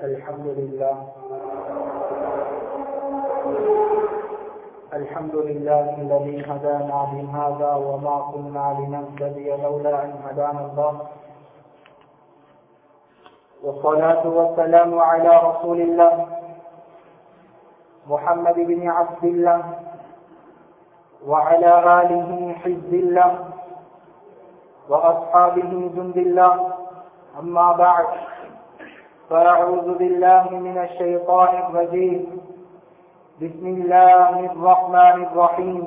الحمد لله الحمد لله الذي هدانا لهذا وما كنا لنهتدي لولا ان هدانا الله والصلاة والسلام على رسول الله محمد بن عبد الله وعلى آله حزب الله وأصحابه جند الله أما بعد فأعوذ بالله من الشيطان الرجيم بسم الله الرحمن الرحيم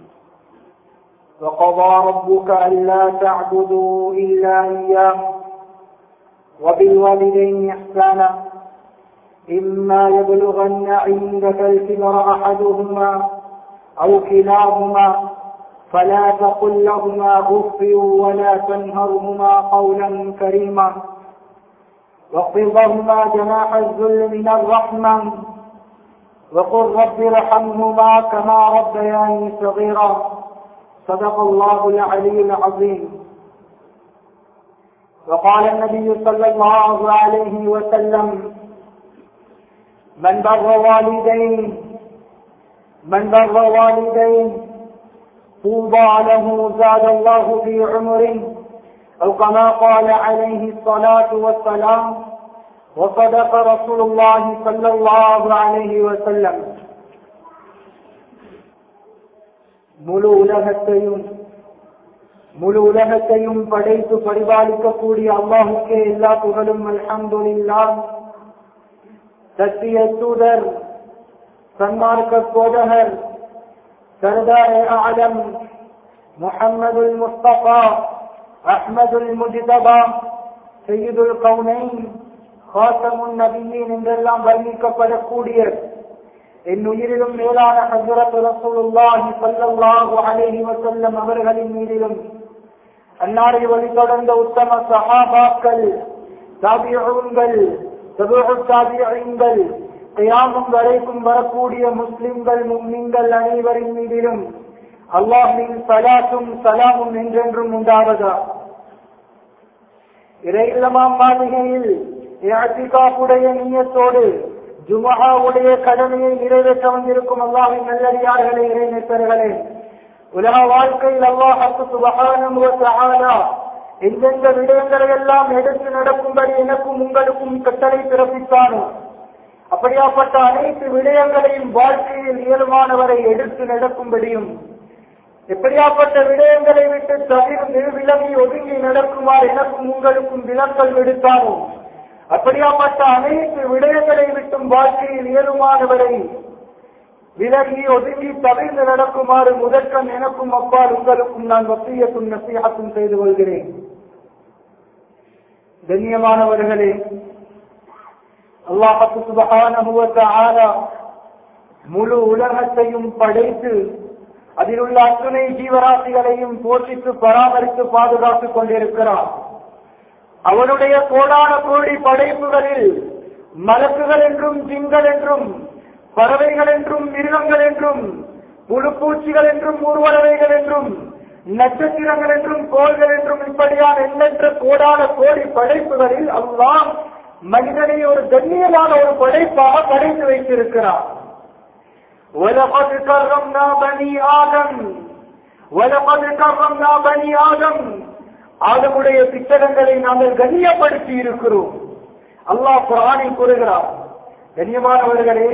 وقضى ربك ألا تعبدوا إلا إياه وبالوالدين إحسانا إما يبلغن عندك الكبر أحدهما أو كلاهما فلا تقل لهما أف ولا تنهرهما قولا كريما واخفض لهما جناح الذل من الرحمة وقل رب ارحمهما كما ربياني صغيرا صدق الله العلي العظيم وقال النبي صلى الله عليه وسلم من بر والدين من بر والدين طوبى له زاد الله في عمره أو كما قال عليه الصلاة والسلام وصدق رسول الله صلى الله عليه وسلم முழு உலகத்தையும் முழு உலகத்தையும் படைத்து பரிபாலிக்கக்கூடிய அல்லாஹுக்கே எல்லா புகழும் அல்ஹம்துலில்லா சத்திய தூதர் சன்மார்க்க போதகர் سردار أعلم محمد المصطفى أحمد المجتبى سيد القونين خاتم النبيين என்றெல்லாம் வர்ணிக்கப்படக்கூடிய என் உயிரிலும் மேலான ஹசரத் ரசூலுல்லாஹி ஸல்லல்லாஹு அலைஹி வஸல்லம் அவர்களின் மீதிலும் அன்னாரை வழி தொடர்ந்த உத்தம சஹாபாக்கள் தாபிஊன்கள் தபூஉ தாபிஈன்கள் கியாமம் வரைக்கும் வரக்கூடிய முஸ்லிம்கள் மும்மின்கள் அனைவரின் மீதிலும் அல்லாஹின் சலாத்தும் சலாமும் என்றென்றும் உண்டாவதா இறையிலமாம் மாளிகையில் இழத்திகாப்புடைய நீயத்தோடு ஜுமஹாவுடைய கடமையை நிறைவேற்ற வந்திருக்கும் அல்லாஹின் நல்லடியார்களே இறைநேசர்களே உலக வாழ்க்கையில் அல்லாஹுக்கு சுபகான எந்தெந்த விடயங்களை எல்லாம் எடுத்து நடக்கும்படி எனக்கும் உங்களுக்கும் கட்டளை பிறப்பித்தானோ அப்படியாப்பட்ட அனைத்து விடயங்களையும் வாழ்க்கையில் இயல்பானவரை எடுத்து நடக்கும்படியும் எப்படியாப்பட்ட விடயங்களை விட்டு தவிர்த்து விலகி ஒதுங்கி நடக்குமாறு எனக்கும் உங்களுக்கும் விலக்கல் விடுத்தானோ அப்படியாப்பட்ட அனைத்து விடயங்களை விட்டும் வாழ்க்கையில் இயலுமானவரை விலகி ஒதுங்கி தவிர்த்து நடக்குமாறு முதற்கண் எனக்கும் அப்பால் உங்களுக்கும் நான் வசியத்தும் நசியாத்தும் செய்து கொள்கிறேன் கண்ணியமானவர்களே அல்லாஹு சுபகான முழு உலகத்தையும் படைத்து அதில் உள்ள அத்துணை ஜீவராசிகளையும் போஷித்து பராமரித்து பாதுகாத்துக் கொண்டிருக்கிறார் அவனுடைய கோடான கோடி படைப்புகளில் மலக்குகள் என்றும் ஜிங்கள் என்றும் பறவைகள் என்றும் மிருகங்கள் என்றும் புழுப்பூச்சிகள் என்றும் ஊர்வலவைகள் என்றும் நட்சத்திரங்கள் என்றும் கோள்கள் என்றும் இப்படியான எண்ணற்ற கோடான கோடி படைப்புகளில் அல்லாம் மனிதனை ஒரு கண்ணியமான ஒரு படைப்பாக படைத்து வைத்திருக்கிறார் وَلَقَدْ كَرَّمْنَا بَنِي آدَمَ وَلَقَدْ كَرَّمْنَا بَنِي آدَمَ ஆதமுடைய பித்தகங்களை நாங்கள் கண்ணியப்படுத்தி இருக்கிறோம் அல்லாஹ் குரானில் கூறுகிறார் கண்ணியமானவர்களே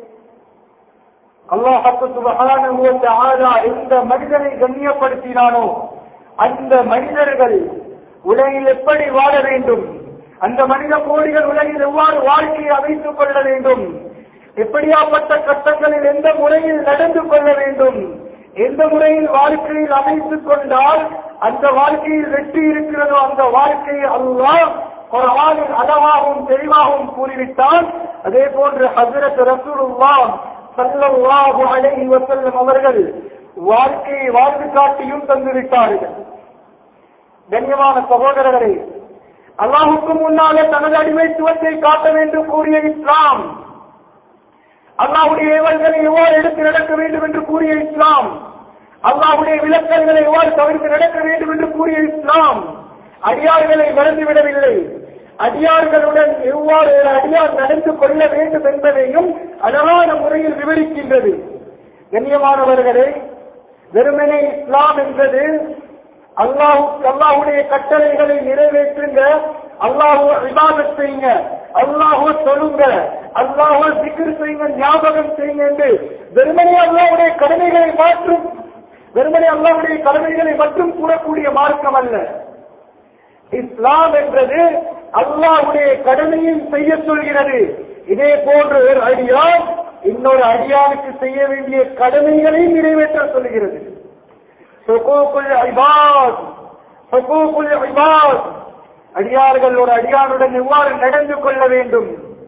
அல்லாஹ் எந்த மனிதனை கண்ணியப்படுத்தினானோ அந்த மனிதர்கள் உலகில் எப்படி வாழ வேண்டும் அந்த மனித கோடிகள் உலகில் எவ்வாறு வாழ்க்கையை அமைத்துக் கொள்ள வேண்டும் எப்படியாப்பட்ட கட்டங்களில் எந்த முறையில் நடந்து கொள்ள வேண்டும் எந்த முறையில் வாழ்க்கையில் அமைத்துக் கொண்டால் அந்த வாழ்க்கையில் வெற்றி இருக்கிறதோ அந்த வாழ்க்கையை அல்லாஹ் ஒரு ஆளில் அளவாகவும் தெளிவாகவும் கூறிவிட்டால் அதே போன்று ஹசரத் ரசூலுல்லா சல்லல்லாஹு அலைஹி வஸல்லம் அவர்கள் வாழ்க்கையை வாழ்ந்து காட்டியும் தந்துவிட்டார்கள் கண்ணியமான சகோதரர்களே அல்லாஹுக்கு முன்னாலே தனது அடிமைத்துவத்தை காட்ட வேண்டும் கூறிய இஸ்லாம் அல்லாஹுடைய ஏவல்களை எவ்வாறு எடுத்து நடக்க வேண்டும் என்று கூறிய இஸ்லாம் அல்லாஹுடைய விளக்கல்களை எவ்வாறு தவிர்த்து நடக்க வேண்டும் என்று கூறிய இஸ்லாம் அடியார்களை மறந்துவிடவில்லை அடியார்களுடன் எவ்வாறு ஒரு அடியார் நடந்து கொள்ள வேண்டும் என்பதையும் அழகான முறையில் விவரிக்கின்றது கண்ணியமானவர்களே வெறுமனே இஸ்லாம் என்பது அல்லாஹு அல்லாஹுடைய கட்டளைகளை நிறைவேற்றுங்க அல்லாஹுவ விவாதம் செய்யுங்க அல்லாஹுவ சொல்லுங்க அல்லாஹுவ சிக்கர் செய்யுங்க ஞாபகம் செய்யுங்க என்று வெறுமனே அல்லாஹுடைய கடமைகளை மாற்றும் வெறுமனே அல்லாஹுடைய கடமைகளை மட்டும் கூறக்கூடிய மார்க்கம் அல்ல இஸ்லாம் என்றது அல்லாஹுடைய கடமையும் செய்ய சொல்கிறது இதே போன்ற ஒரு அடியான் இன்னொரு அடியானுக்கு செய்ய வேண்டிய கடமைகளையும் நிறைவேற்ற சொல்கிறது ஹுகூக்குல் இபாத் ஹுகூக்குல் இபாத் அடியார்கள் ஒரு அடியானுடன் எவ்வாறு நடந்து கொள்ள வேண்டும்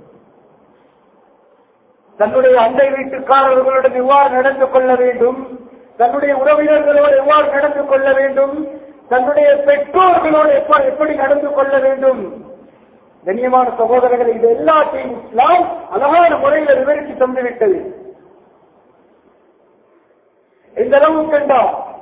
தன்னுடைய அண்டை வீட்டுக்காரர்களுடன் எவ்வாறு நடந்து கொள்ள வேண்டும் தன்னுடைய உறவினர்களோடு எவ்வாறு நடந்து கொள்ள வேண்டும் தன்னுடைய பெற்றோர்களோடு எப்ப- எப்படி நடந்து கொள்ள வேண்டும் கண்ணியமான சகோதரர்கள் இது எல்லாத்தையும் இஸ்லாம் அழகான முறையில் விவரித்து தந்துவிட்டது இந்த அளவு கண்டா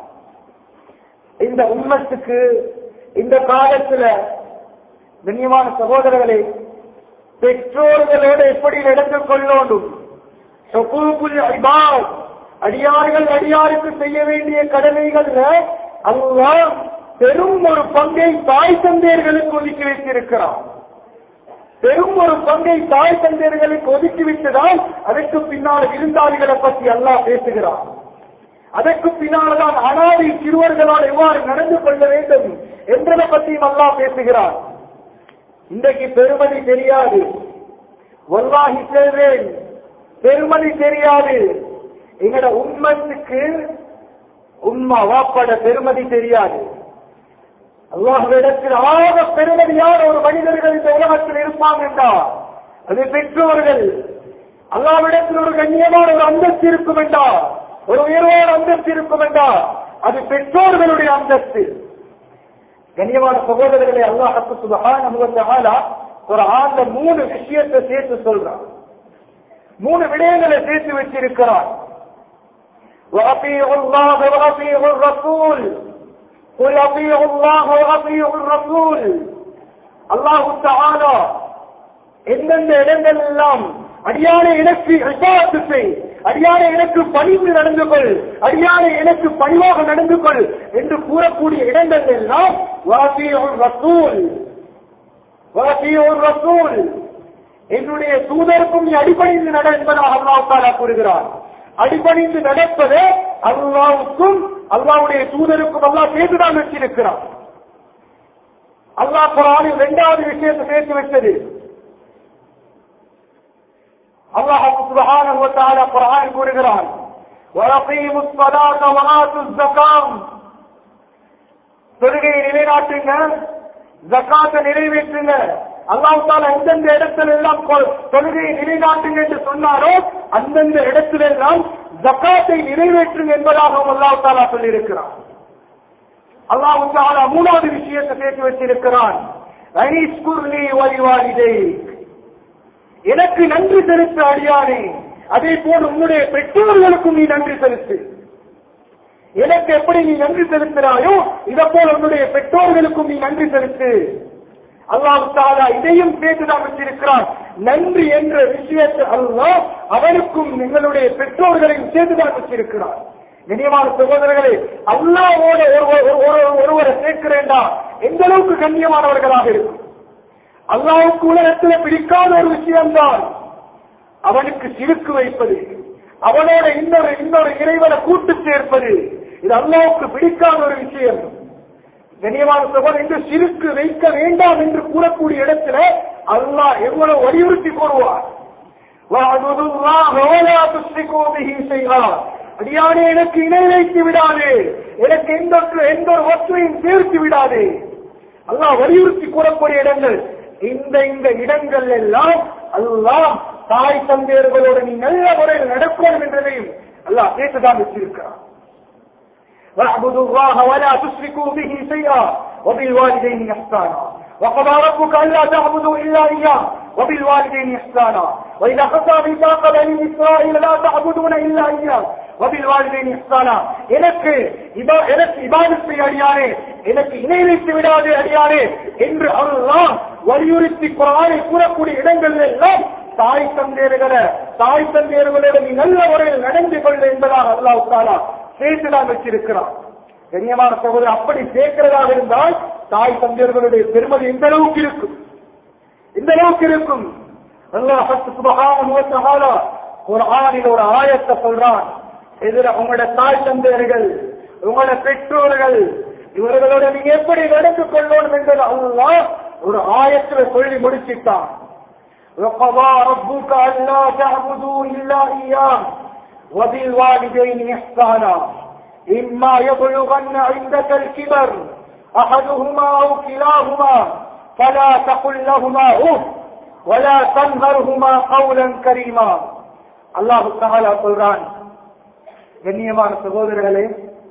இந்த உண்மத்துக்கு இந்த காலத்துல கண்ணியமான சகோதரர்களே பெற்றோர்களோடு எப்படி நடந்து கொள்ள வேண்டும் ஹுகூகுல் இபாத், அடியார்கள் அடியாருக்கு செய்ய வேண்டிய கடமைகள்ல அல்லாஹ் பெரும் ஒரு பங்கை தாய் தந்தையர்களுக்கு ஒதுக்கி வைத்திருக்கிறான் பெரும் ஒரு பங்கை தாய் தந்தையர்களுக்கு ஒதுக்கி விட்டுதான் அதற்கு பின்னால் விருந்தாளிகளை பற்றி அல்லாஹ் பேசுகிறான் அதற்கு பின்னால்தான் அனாதை சிறுவர்களால் எவ்வாறு நடந்து கொள்ள வேண்டும் என்பதை பற்றியும் அல்லாஹ் பேசுகிறான் இன்றைக்கு பெருமதி தெரியாது வல்லாஹி செல்வேன் பெருமதி தெரியாது எங்கட உண்மத்துக்கு உண்மை வாப்பட பெருமதி தெரியாது அல்லாஹ்விடத்தில் ஆக பெருமதியான ஒரு மனிதர்கள் இந்த உலகத்தில் இருப்பாங்க என்றால் அது பெற்றோர்கள் அல்லாவிடத்தில் ஒரு கண்ணியமான ஒரு அந்தஸ்து இருக்கும் என்றால் ஒரு உயர்வான அந்தஸ்து இருக்கும் என்றால் அது பெற்றோர்களுடைய அந்தஸ்து கண்ணியமான சகோதரர்களை அல்லாஹ் சுபஹானஹு வ தஆலா ஒரு ஆண்ட மூணு விஷயத்தை சேர்த்து சொல்றான் மூணு விடயங்களை சேர்த்து வச்சிருக்கிறான் وأطيعوا الله وأطيعوا الرسول قل أطيعوا الله وأطيعوا الرسول அல்லாஹு தஆலா எந்தெந்த இடங்கள் எல்லாம் அடியானை எனக்கு இபாத்து செய் அடியானை எனக்கு பணிந்து நடந்து கொள் அடியானை எனக்கு பணிவாக நடந்து கொள் என்று கூறக்கூடிய இடங்கள் எல்லாம் வாசியோர் ரசூல் வாசியோர் ரசூல் என்னுடைய தூதருக்கும் நீ அடிபணிந்து நட என்பதாக அல்லாஹ் தாலா கூறுகிறார் அடிபணிந்து நடப்பது அல்லாவுக்கும் அல்லாவுடைய தூதருக்கும் அல்லாஹ் சேர்த்துதான் வச்சிருக்கிறார் அல்லாஹ் குரானில் இரண்டாவது விஷயத்தை சேர்த்து வச்சது அல்லாஹ் சுப்ஹானஹு வ தஆலா குர்ஆன் கூறுகிறான் وَأَقِيمُوا الصَّلَاةَ وَآتُوا الزَّكَاةَ தொழுகையை நிலைநாட்டுங்க ஜக்காத்தை நிறைவேற்றுங்க அல்லாஹ் தாலா எந்தெந்த இடத்துல எல்லாம் கொ- தொழுகையை நிலைநாட்டுங்க என்று சொன்னாரோ அந்தந்த இடத்துல எல்லாம் ஜக்காத்தை நிறைவேற்றுங்க என்பதாகவும் அல்லாஹ் தாலா சொல்லியிருக்கிறான் அல்லாஹ் தாலா மூணாவது விஷயத்தை சேர்த்து வச்சிருக்கிறான் "அனிஷ்குர்லி வலிவாலிதைக்." எனக்கு நன்றி செலுத்த அடியானே அதே போல் உன்னுடைய பெற்றோர்களுக்கும் நீ நன்றி செலுத்து எனக்கு எப்படி நீ நன்றி செலுத்துகிறாயோ இதை போல் உன்னுடைய பெற்றோர்களுக்கும் நீ நன்றி செலுத்து அல்லாஹ் தாலா இதையும் சேர்த்துதான் வச்சிருக்கிறான் நன்றி என்ற விஷயத்தை அல்லாஹ் அவனுக்கும் எங்களுடைய பெற்றோர்களையும் சேர்த்துதான் வச்சிருக்கிறான் நினைவான சகோதரர்களே அல்லாவோட ஒரு- ஒரு- ஒரு- ஒருவரை சேர்க்கிறேன்டா எந்த அளவுக்கு கண்ணியமானவர்களாக இருக்கும் அல்லாவுக்கு உலகத்தில் பிடிக்காத ஒரு விஷயம்தான் அவனுக்கு சிறுக்கு வைப்பது அவனோட இன்னொரு இன்னொரு இறைவனை கூட்டு சேர்ப்பது இது அல்லாவுக்கு பிடிக்காத ஒரு விஷயம் கண்ணியமான சகோதரர் இந்த சிறுக்கு வைக்க வேண்டாம் என்று கூறக்கூடிய இடத்துல அல்லாஹ் எவ்வளவு வலியுறுத்தி கூறுவார் وَاعْبُدُوا اللَّهَ وَلَا تُشْرِكُوا بِهِ شَيْئًا அடியானே எனக்கு இணை வைத்து விடாதே எனக்கு எந்த ஒன்று- எந்த ஒரு வஸ்துவையும் சேர்த்து விடாதே அல்லாஹ் வலியுறுத்தி கூறக்கூடிய இடங்கள் இந்த இந்த இடங்கள் எல்லாம் அல்லாஹ் தாய் தந்தையர்களோடு நீ நல்ல முறையில் நடக்கணும் என்றதையும் அல்லாஹ் பேசதான் வச்சிருக்கிறான் واعبدوا الله ولا تشركوا به شيئا وبالوالدين إحسانا وقضى ربك ألا تعبدوا إلا إياه وبالوالدين إحسانا وإذا أخذنا ميثاق بني إسرائيل لا تعبدون إلا إياه வபில் வாழ்வேன் இஸ்தானா எனக்கு இபா- எனக்கு இபாதத்தை அடியானே எனக்கு இணை வைத்து விடாது அடியானே என்று அல்லாஹ் வலியுறுத்தி குரானை கூறக்கூடிய இடங்கள் எல்லாம் தாய் தந்தையர்களை தாய் தந்தையர்களிடம் நீ நல்ல முறையில் நடந்து கொள்ள என்பதாக அல்லாஹ் தாலா சேர்த்துதான் வச்சிருக்கிறான் கண்ணியமான சகோதரர் அப்படி சேர்க்கிறதாக இருந்தால் தாய் தந்தையர்களுடைய பெருமதி எந்த அளவுக்கு இருக்கும் இந்த அளவுக்கு இருக்கும் அல்லாஹ் சுபஹானஹு வ தஆலா குர்ஆனில் ஒரு ஆயத்தை சொல்றான் எதிர உங்களோட தாய் தந்தையர்கள் உங்களோட பெற்றோர்கள் இவர்களோட நீங்க எப்படி நடந்து கொள்ளணும் என்பது அல்லாஹ் ஒரு ஆயத்துல சொல்லி முடிச்சிட்டான் وقضى ربك ألا تعبدوا إلا إياه وبالوالدين إحسانا إما يبلغن عندك الكبر أحدهما أو كلاهما فلا تقل لهما أف ولا تنهرهما قولا كريما الله تعالى சொல்றான் கண்ணியமான சகோதரர்களே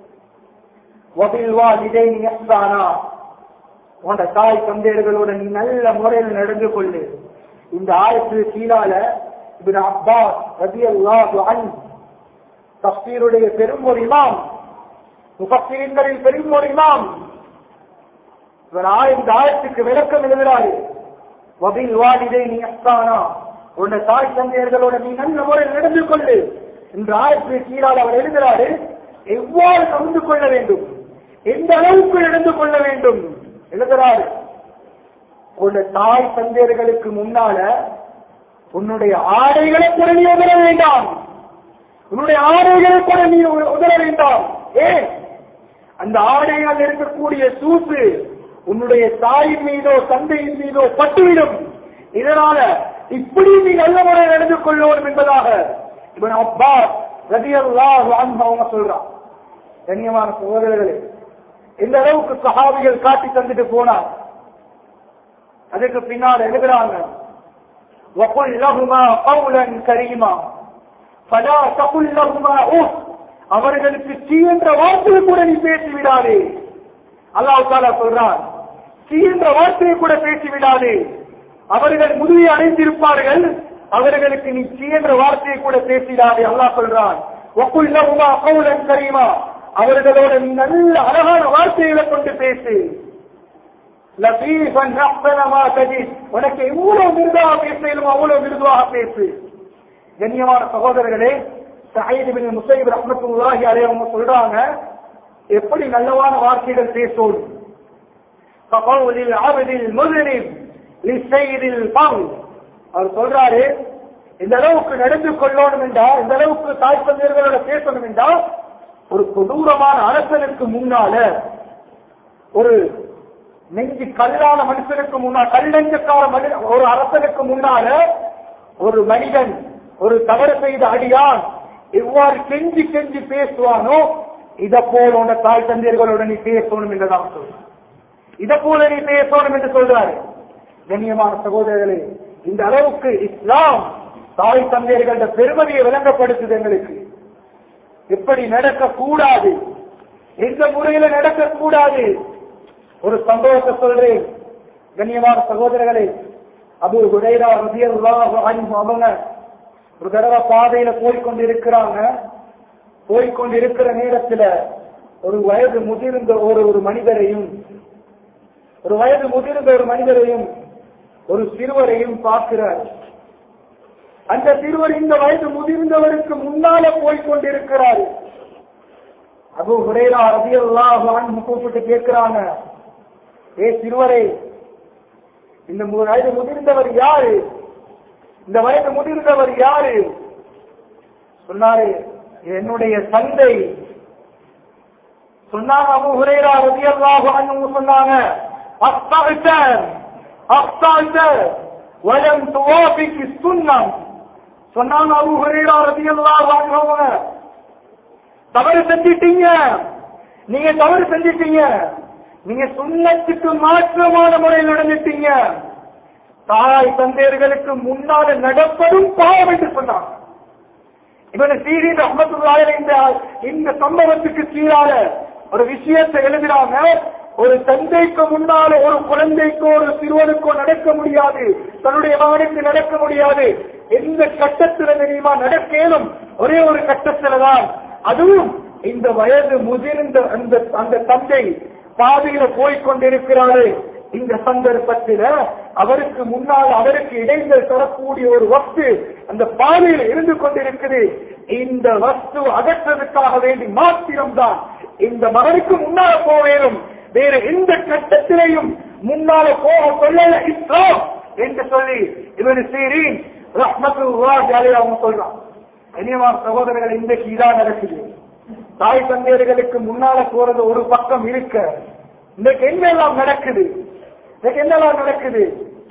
وبالوالدين إحسانا உன்னோட தாய் தந்தையர்களோட நீ நல்ல முறையில் நடந்து கொள்ளு இந்த ஆயத்துக்கு கீழால இப்னு அப்பாஸ் ரலியல்லாஹு அன்ஹு தஃசீருடைய பெரும் ஒரு இமாம் முஃபஸ்ஸிரீன்களில் பெரும் ஒரு இமாம் இவர் ஆய- இந்த ஆயத்துக்கு விளக்கம் எழுதுகிறாரு வபில் வாலிதை நீ அஸ்தானா உன்னை தாய் தந்தையர்களோட நீ நல்ல முறையில் நடந்து கொள்ளு இந்த ஆயத்துக்கு கீழால் அவர் எழுதுகிறாரு எவ்வாறு நடந்து கொள்ள வேண்டும் எந்த அளவுக்கு நடந்து கொள்ள வேண்டும் எழுதுகிறாரு உன்னுடைய தாய் தந்தையர்களுக்கு முன்னால உன்னுடைய ஆடைகளை கூட நீ உதர வேண்டாம் உன்னுடைய ஆடைகளை கூட நீ உ- உதர வேண்டாம் ஏன் அந்த ஆடைகள் இருக்கக்கூடிய சூசு உன்னுடைய தாயின் மீதோ தந்தையின் மீதோ பட்டுவிடும் இதனால இப்படி நீ நல்ல முறை நடந்து கொள்ளணும் என்பதாக இவன் அப்பா ரதியல்லாஹு அன்ஹு அவங்க சொல்றான் கண்ணியமான சகோதரர்களே எந்த அளவுக்கு சஹாபிகள் காட்டி தந்துட்டு போனார் அதுக்கு பின்னால் எழுதுறாங்க وَقُلْ لَهُمَا قَوْلًا كَرِيمًا فَلَا تَقُلْ لَهُمَا أُفْ அவர்களுக்கு சீ என்ற வார்த்தையை கூட நீ பேசி விடாதே அல்லாஹ் தாலா சொல்றான் சீ என்ற வார்த்தையை கூட பேசி விடாதே அவர்கள் முதுகை அடைந்திருப்பார்கள் அவர்களுக்கு நீ சீ என்ற வார்த்தையை கூட பேசிடாதே அல்லாஹ் சொல்றான் وَقُلْ لَهُمَا قَوْلًا كَرِيمًا அவர்களோட நீ நல்ல அழகான வார்த்தைகளை கொண்டு பேசு லபீஃபன் அஹ்சன மா தஜித் உனக்கு எவ்வளவு மிருதுவாக பேசலும் அவ்வளவு மிருதுவாக பேசு கண்ணியமான சகோதரர்களே சஹீத் பின் முசைப் ரஹ்மத்துல்லாஹி அலைஹி அவங்க சொல்றாங்க எப்படி நல்லவான வார்த்தைகள் பேசணும் فقول العبد المذنب للسيد القول அவர் சொல்றாரு இந்த அளவுக்கு நடந்து கொள்ளணும் என்றா இந்த அளவுக்கு தாய் தந்தையர்களோட பேசணும் என்றா ஒரு கொடூரமான அரசனுக்கு முன்னால ஒரு நெஞ்சு கல்லான மனுஷனுக்கு முன்னால் கல்லெஞ்சக்கார மனி- ஒரு அரசனுக்கு முன்னால ஒரு மனிதன் ஒரு தவறு செய்த அடியான் எவ்வாறு கெஞ்சி கெஞ்சி பேசுவானோ இத போல உன்ன தாய் தந்தையர்களோட நீ பேசணும் என்றுதான் சொல்றான் இத போல நீ பேசணும் என்று சொல்றாரு கண்ணியமான சகோதரர்களே இந்த அளவுக்கு இஸ்லாம் தாய் தந்தையர்கள பெருமதியை விளங்கப்படுத்துது எங்களுக்கு எப்படி நடக்க கூடாது எந்த முறையில நடக்க கூடாது ஒரு சம்பவத்தை சொல்றேன் கண்ணியமான சகோதரர்களே அபு ஹுரைரா ரலியல்லாஹு அன்ஹு அவங்க ஒரு தடவை பாதையில போய்க்கொண்டு இருக்கிறாங்க போய்க்கொண்டு இருக்கிற நேரத்துல ஒரு வயது முதிர்ந்த ஒரு ஒரு மனிதரையும் ஒரு வயது முதிர்ந்த ஒரு மனிதரையும் ஒரு சிறுவரையும் பார்க்கிறார் அந்த சிறுவர் இந்த வயது முதிர்ந்தவருக்கு முன்னால போய்க்கொண்டிருக்கிறார் அபு ஹுரேரா ரபியல்லாஹு அன்ஹு கூப்பிட்டு கேட்கிறாங்க ஏ சிறுவரே இந்த மு- வயது முதிர்ந்தவர் யாரு இந்த வயது முதிர்ந்தவர் யாரு சொன்னாரு என்னுடைய தந்தை சொன்னாங்க அபு ஹுரேரா ரலியல்லாஹு அன்ஹு சொன்னாங்க அஸ்தஅத அஸ்தஅத வலம் துவாஃபிக் சுன்னம் சொன்னாங்க அபு ஹுரேரா ரலியல்லாஹு அன்ஹு அவங்க தவறு செஞ்சிட்டீங்க நீங்க தவறு செஞ்சிட்டீங்க நீங்க சுண்ணத்துக்கு மாற்றமான முறையில் நடந்துட்டீங்க தாய் தந்தையர்களுக்கு முன்னால நடப்பதும் பாவம் என்று சொன்னாங்க இவன் சீரி ரஹமத்துல்லாஹி இந்த இந்த சம்பவத்துக்கு கீழால ஒரு விஷயத்தை எழுதுறாங்க ஒரு தந்தைக்கு முன்னால ஒரு குழந்தைக்கோ ஒரு சிறுவனுக்கோ நடக்க முடியாது தன்னுடைய மகனுக்கு நடக்க முடியாது எந்த கட்டத்துல தெரியுமா நடக்கலும் ஒரே ஒரு கட்டத்துல தான் அதுவும் இந்த வயது முதிர்ந்த அந்த அந்த தந்தை பாதையில போய்கொண்டிருக்கிறாரு இந்த சந்தர்ப்பத்தில அவருக்கு முன்னால் அவருக்கு இடைஞ்சல் தரக்கூடிய ஒரு வஸ்து அந்த பாதையில் இருந்து கொண்டிருக்குது இந்த வஸ்து அகற்றதுக்காக வேண்டி மாத்திரம்தான் இந்த மகனுக்கு முன்னால போவேனும் வேற எந்த கட்டத்திலையும் முன்னால போக கொள்ளல இஸ்லாம் என்று சொல்லி இவரு சீரின் ரஹ்மத்துல்லாஹி அலைஹி அவங்க சொல்றான் கனியமான சகோதரர்கள் இன்றைக்கு இதான் நடக்குது தாய் தந்தையர்களுக்கு முன்னால போறது ஒரு பக்கம் இருக்க இன்னைக்கு என்னெல்லாம் நடக்குது இன்னைக்கு என்னெல்லாம் நடக்குது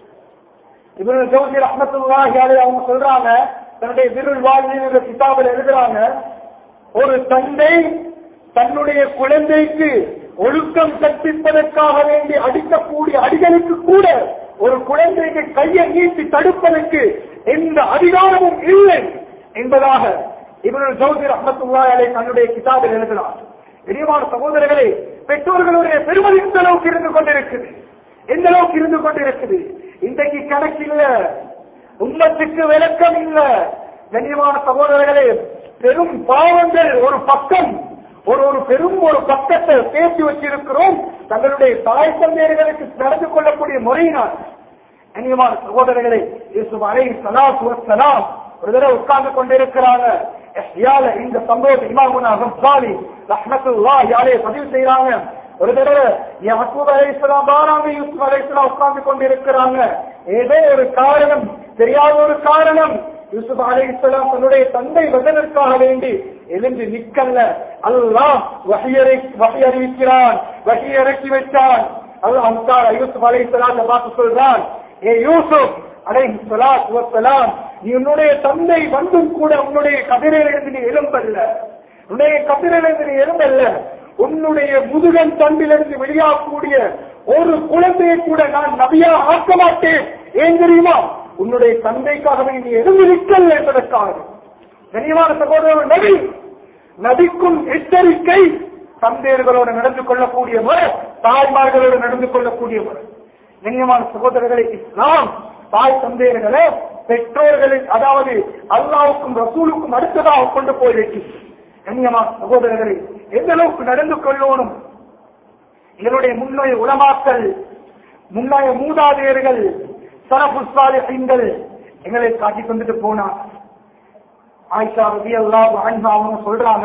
இவரு ஜோதி ரஹ்மத்துல்லாஹி அலைஹி அவங்க சொல்றாங்க தன்னுடைய விருள் வாழ்வில் கிதாபில் எழுதுறாங்க ஒரு தந்தை தன்னுடைய குழந்தைக்கு ஒழுக்கம் கற்பிப்பதற்காக வேண்டி அடிக்கக்கூடிய அடிகளுக்கு கூட ஒரு குழந்தைக்கு கையை நீட்டி தடுப்பதற்கு எந்த அதிகாரமும் இல்லை என்பதாக இவர்கள் ஜோதி ரஹமத்துல்லா அலை தன்னுடைய கிதாபில் எழுதினார் இனியமான சகோதரர்களே பெற்றோர்களுடைய பெருமதி இந்த அளவுக்கு இருந்து கொண்டிருக்குது எந்த அளவுக்கு இருந்து கொண்டிருக்குது இன்றைக்கு கணக்கில்ல உண்மத்துக்கு விளக்கம் இல்ல கண்ணியமான சகோதரர்களே பெரும் பாவங்கள் ஒரு பக்கம் ஒரு ஒரு பெரும் ஒரு பக்கத்தை பேசி வச்சிருக்கிறோம் தங்களுடைய தாய் தந்தையர்களுக்கு நடந்து கொள்ளக்கூடிய முறையினால் கண்ணியமான சகோதரர்களே இயேசு அலை சலாத்து வசலாம் ஒரு தடவை உட்கார்ந்து கொண்டிருக்கிறாங்க யால இந்த சம்பவத்தை இமாமுனா ஹம்சாலி ரஹ்மத்துல்லாஹி அலைஹி பதிவு செய்யறாங்க ஒரு தடவை யஹூப் அலைஹிஸ்ஸலாம் பாராங்க யூசுப் அலைஹிஸ்ஸலாம் உட்கார்ந்து கொண்டிருக்கிறாங்க ஏதோ ஒரு காரணம் தெரியாத ஒரு காரணம் யூசுப் அலைஹிஸ்ஸலாம் தன்னுடைய தந்தை வதனற்காக வேண்டி எழுந்து நிக்கல்ல அல்லாஹ் வஹியரை வஹி அறிவிக்கிறான் வஹி இறக்கி வச்சான் அல்லாஹ் அம்சார் யூசுப் அலைஹிஸ்ஸலாம் பார்த்து சொல்றான் ஏ யூசுப் அலைஹி ஸலாத்து வஸ்ஸலாம் நீ உன்னுடைய தந்தை வந்தும் கூட உன்னுடைய கதிரிலிருந்து நீ எழும்பல்ல உன்னுடைய கதிரிலிருந்து நீ எழும்பல்ல உன்னுடைய முதுகன் தண்டிலிருந்து வெளியாகக்கூடிய ஒரு குழந்தையை கூட நான் நபியா ஆக்க மாட்டேன் ஏன் தெரியுமா உன்னுடைய தந்தைக்காகவே நீ எழுந்திருக்கல் என்பதற்காக கனியமான சகோதரர் நபி நபிக்கும் எச்சரிக்கை தந்தையர்களோடு நடந்து கொள்ளக்கூடிய முறை தாய்மார்களோடு நடந்து கொள்ளக்கூடிய முறை கண்ணியமான சகோதரர்களை இஸ்லாம் தாய் தந்தையர்களை பெற்றோர்களின் அதாவது அல்லாவுக்கும் ரசூலுக்கும் அடுத்ததாக கொண்டு போய் வைக்கும் கண்ணியமான சகோதரர்களை எந்த அளவுக்கு நடந்து கொள்ளணும் இதனுடைய முன்னைய உலமாக்கள் முன்னைய மூதாதையர்கள் சரபுஸ்தாலிகள் எங்களை காட்டி கொண்டுட்டு போனார் ஆயிஷா ரவி அல்லாஹ் அவங்க சொல்றாங்க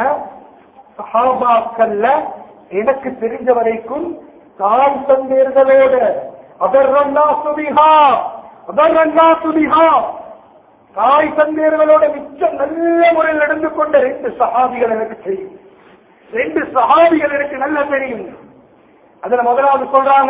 சஹாபாக்கள்ல எனக்கு தெரிஞ்ச வரைக்கும் தாய் தந்தையர்களோட அதர்ரன்னா சுபிஹா அதர்ரன்னா சுபிஹா தாய் தந்தையர்களோட மிச்சம் நல்ல முறையில் நடந்து கொண்ட ரெண்டு சஹாபிகள் எனக்கு தெரியும் ரெண்டு சஹாபிகள் எனக்கு நல்லா தெரியும் அதுல முதலாவது சொல்றாங்க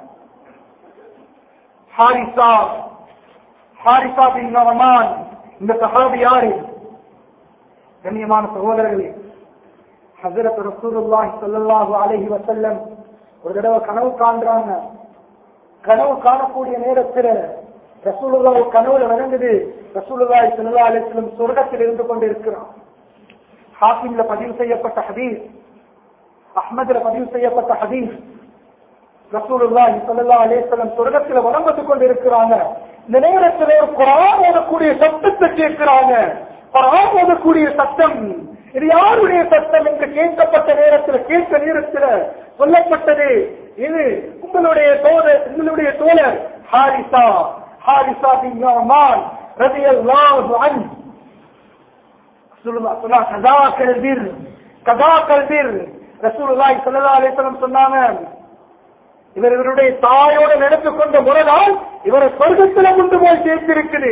ஹாரிசா ஹாரிசா பின் ரமான் இந்த சஹாபி யாரு கண்ணியமான சகோதரர்களே ஹசரத் ரசூலுல்லாஹி ஸல்லல்லாஹு அலைஹி வஸல்லம் ஒரு தடவை கனவு காண்றாங்க கனவு காணக்கூடிய நேரத்தில் ரசூலுல்லாஹ் கனவுல நடந்தது ரசூலுல்லாஹி ஸல்லல்லாஹு அலைஹி வஸல்லம் சொர்க்கத்தில் இருந்து கொண்டிருக்கிறார் ஹாக்கிம்ல பதிவு செய்யப்பட்ட ஹதீஸ் அஹ்மதுல பதிவு செய்யப்பட்ட ஹதீஸ் ரசூலுல்லாஹி ஸல்லல்லாஹு அலைஹி வஸல்லம் சொர்க்கத்தில் வலம் வந்து கொண்டிருக்கிறாங்க இந்த நேரத்தில் ஒரு குரான் ஓதக்கூடிய சத்தத்தை கேட்கிறாங்க குரான் ஓதக்கூடிய சத்தம் இது யாருடைய சத்தம் என்று கேட்கப்பட்ட நேரத்தில் கேட்க நேரத்தில் சொல்லப்பட்டது இது உங்களுடைய தோழர் உங்களுடைய தோழர் ஹாரிசா ஹாரிசா பின் யமான் ரலியல்லாஹு அன்ஹு சொல்லுவா சொன்னா கதா கல்பிர் கதா கல்பிர் ரசூலுல்லாஹி ஸல்லல்லாஹு அலைஹி வஸல்லம் சொன்னாங்க இவர் இவருடைய தாயோட நடந்து கொண்ட முறைதான் இவரை சொர்க்கத்துல கொண்டு போய் சேர்த்திருக்குது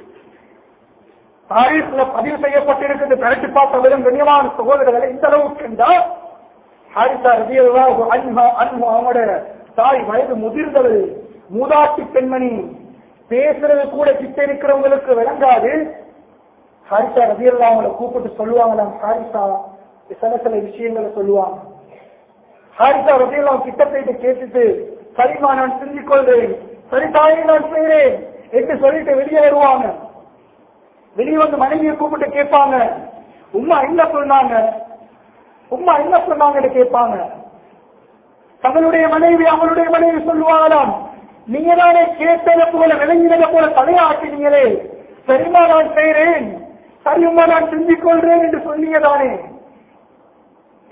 தாரீஸ்ல பதிவு செய்யப்பட்டிருக்கிறது திரட்டி பார்த்தவரும் கண்ணியமான சகோதரர்களை இந்த அளவுக்கு என்றால் ஹாரிசா ரதியல்லாஹு அன்ஹா அன்ஹு அவங்களோட தாய் வயது முதிர்ந்தவள் மூதாட்டி பெண்மணி பேசுறது கூட கிட்ட இருக்கிறவங்களுக்கு விளங்காது ஹாரிசா ரதியல்லா அவங்கள கூப்பிட்டு சொல்லுவாங்களாம் ஹாரிசா சில சில விஷயங்களை சொல்லுவாங்க ஹாரிசா ரதியல்லா கிட்ட போயிட்டு கேட்டுட்டு சரிமா நான் செஞ்சு கொள்றேன் சரி தாயை நான் செய்கிறேன் என்று சொல்லிட்டு வெளியே வருவாங்க வெளியே வந்து மனைவியை கூப்பிட்டு கேட்பாங்க உம்மா என்ன சொன்னாங்க உம்மா என்ன சொன்னாங்கன்னு கேட்பாங்க தங்களுடைய மனைவி அவங்களுடைய மனைவி சொல்லுவாங்களாம் நீங்க தானே கேட்டதை போல விளங்கினதை போல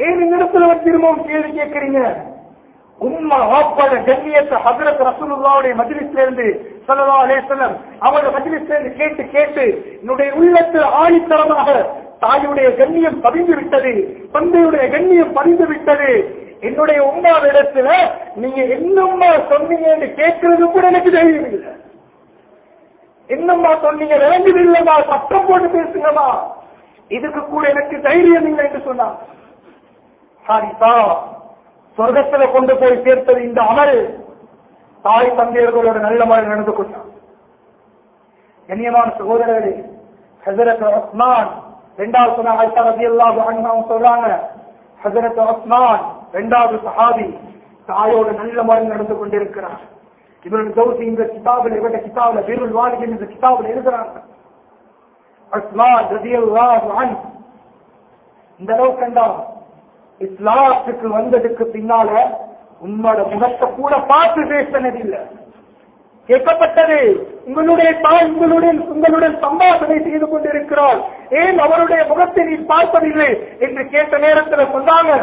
ஏன் இந்த இடத்துல வந்து திரும்பவும் கேள்வி கேட்கிறீங்க உம்மா வாப்பாட கண்ணியத்தை ஹசரத் ரசூலுல்லாவுடைய மஜ்லிஸ்ல இருந்து ஸல்லல்லாஹு அலைஹி வஸல்லம் அவரோட மஜ்லிஸ்ல இருந்து கேட்டு கேட்டு என்னுடைய உள்ளத்தில் ஆணித்தரமாக தாயுடைய கண்ணியம் பதிந்து விட்டது தந்தையுடைய கண்ணியம் பதிந்து விட்டது என்னுடைய உம்மாத இடத்துல நீங்க என்னம்மா சொன்னீங்கன்னு கேட்கறது கூட எனக்கு தைரியம் இல்லை என்னம்மா சொன்னீங்க விளங்குது இல்லம்மா சத்தம் போட்டு பேசுங்கம்மா இதுக்கு கூட எனக்கு தைரியம் இல்லை என்று சொன்னான் ஹாரிசா சொர்க்கத்துல கொண்டு போய் சேர்த்தது இந்த அமல் தாய் தந்தையர்களோட நல்ல முறை நடந்து கொண்டான் கண்ணியமான சகோதரர்களே ஹசரத் உஸ்மான் ரெண்டாவது சொன்ன ஆயிஷா ரலியல்லாஹு அன்ஹா அவங்க சொல்றாங்க ஹசரத் உஸ்மான் ரெண்டாவது சஹாபி தாயோட நல்ல முறை நடந்து கொண்டிருக்கிறார் இவர்கள் ஜவுசி இந்த கிதாபில் இவருடைய கிதாபில் வீருள் வாலிகின் இந்த கிதாபில் எழுதுறாங்க உஸ்மான் ரலியல்லாஹு அன்ஹு இந்த அளவு கண்டா இஸ்லாத்துக்கு வந்ததுக்கு பின்னால உன்னோட முகத்தை கூட பார்த்து பேசினது இல்ல கேட்கப்பட்டது உங்களுடைய தாய் உங்களுடன் உங்களுடன் சம்பாஷணை செய்து கொண்டிருக்கிறாள் ஏன் அவருடைய முகத்தை நீ பார்ப்பதில்லை என்று கேட்ட நேரத்தில் சொன்னாங்க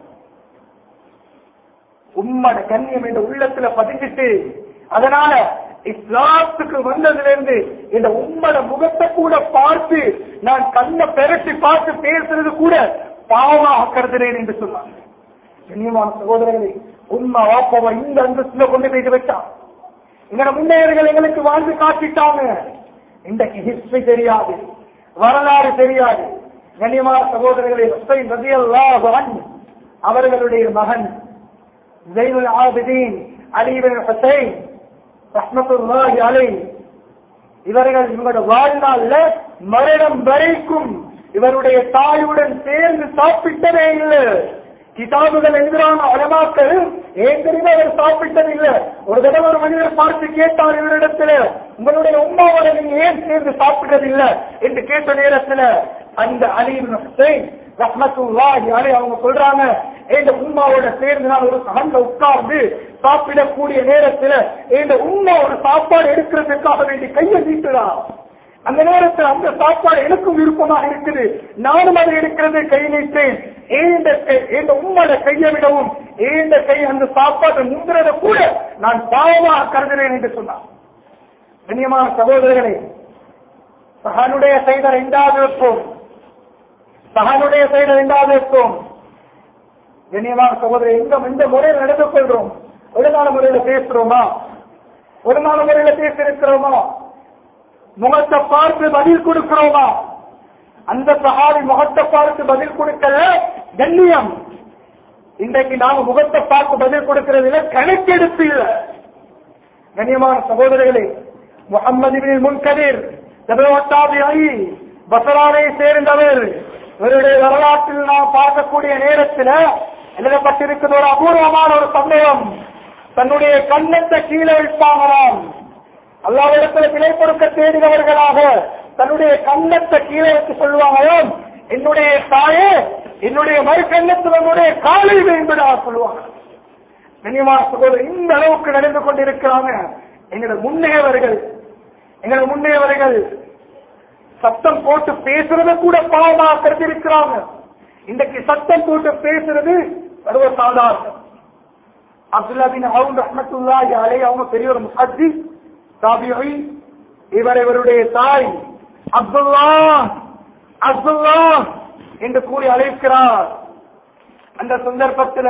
உம்மட கண்ணியம் என்ற உள்ளத்துல பதிஞ்சிட்டு அதனால இஸ்லாத்துக்கு வந்ததிலிருந்து இந்த உம்மட முகத்தை கூட பார்த்து நான் கண்ணை பெரட்டி பார்த்து பேசுறது கூட பாவமாக கருதுறேன் என்று சொன்னாங்க கண்ணியமான சகோதரர்களே உண்மை வாப்பவ இந்த அந்தஸ்துல கொண்டு போய் வச்சான் எங்களோட முன்னேறர்கள் எங்களுக்கு வாழ்ந்து காட்டிட்டாங்க இன்றைக்கு ஹிஸ்டரி தெரியாது வரலாறு தெரியாது கண்ணியமான சகோதரர்களே ஹுசைன் ரலியல்லாஹு அன்ஹு அவர்களுடைய மகன் ஜெயினுல் ஆபிதீன் அலிபின் ஹுசைன் ரஹ்மத்துல்லாஹி அலைஹி இவர்கள் இவரோட வாழ்நாள்ல மரணம் வரைக்கும் இவருடைய தாயுடன் சேர்ந்து சாப்பிட்டதே இல்லை கிதாபுகள் எதிரான அலமாக்கள் ஏன் தெரியுமா அவர் சாப்பிட்டது இல்ல ஒரு தடவை ஒரு மனிதர் பார்த்து கேட்டார் இவரிடத்துல உங்களுடைய உமாவோட நீங்க ஏன் சேர்ந்து சாப்பிட்டது இல்ல என்று கேட்ட நேரத்துல அந்த அலிபின் ஹுசைன் ரஹ்மத்துல்லாஹி அலை அவங்க சொல்றாங்க இந்த உம்மாவோட சேர்ந்து நான் ஒரு சகந்த உட்கார்ந்து சாப்பிடக்கூடிய நேரத்துல இந்த உம்மா ஒரு சாப்பாடு எடுக்கிறதுக்காக வேண்டி கையை நீட்டுறான் அந்த நேரத்தில் அந்த சாப்பாடு எனக்கும் விருப்பமாக இருக்குது நானும் அதை எடுக்கிறது கை நீட்டேன் ஏந்த இந்த உம்மோட கையை விடவும் ஏந்த கை அந்த சாப்பாட்டை முந்துறத கூட நான் பாவமாக கருதுகிறேன் என்று சொன்னான் கண்ணியமான சகோதரர்களே சகனுடைய செய்த இரண்டாவது வைப்போம் சகனுடைய செய்த இரண்டாவது வைப்போம் கண்ணியமான சகோதரர் எந்த எந்த முறையில் நடந்து கொள்றோம் ஒழுங்கான முறையில பேசுறோமா ஒழுங்கான முறையில பேசியிருக்கிறோமா முகத்தை பார்த்து பதில் கொடுக்கிறோமா அந்த சகாவி முகத்தை பார்த்து பதில் கொடுக்கல கண்ணியம் இன்றைக்கு நாம முகத்தை பார்த்து பதில் கொடுக்கிறதுல கணக்கெடுப்பு இல்ல கண்ணியமான சகோதரர்களே முகமது முன்கதிர் ஐ பசரானை சேர்ந்தவர் இவருடைய வரலாற்றில் நாம் பார்க்கக்கூடிய நேரத்தில் எழுதப்பட்டிருக்கிற ஒரு அபூர்வமான ஒரு சந்தேகம் தன்னுடைய கண்ணத்தை கீழே வைப்பாங்களாம் அல்லாவிடத்தில் விலை கொடுக்க தேடினவர்களாக தன்னுடைய கண்ணத்தை கீழே வச்சு சொல்லுவாங்களாம் என்னுடைய தாயே என்னுடைய மறுக்கண்ணத்தில் என்னுடைய காலை என்பதாக சொல்லுவாங்க கண்ணியமான சகோதரர் இந்த அளவுக்கு நடந்து கொண்டிருக்கிறாங்க எங்களோட முன்னேவர்கள் எங்களோட முன்னேவர்கள் சத்தம் போட்டு பேசுறத கூட பாவமாக கருதிருக்கிறாங்க இன்றைக்கு சத்தம் போட்டு பேசுறது சர்வ சாதாரணம் அப்துல்லா பின் அவுன் ரஹமத்துல்லா அலை அவங்க பெரிய ஒரு முஹத்தி தாபியி இவர் இவருடைய தாய் அப்துல்லா அப்துல்லா என்று கூறி அழைக்கிறார் அந்த சந்தர்ப்பத்தில்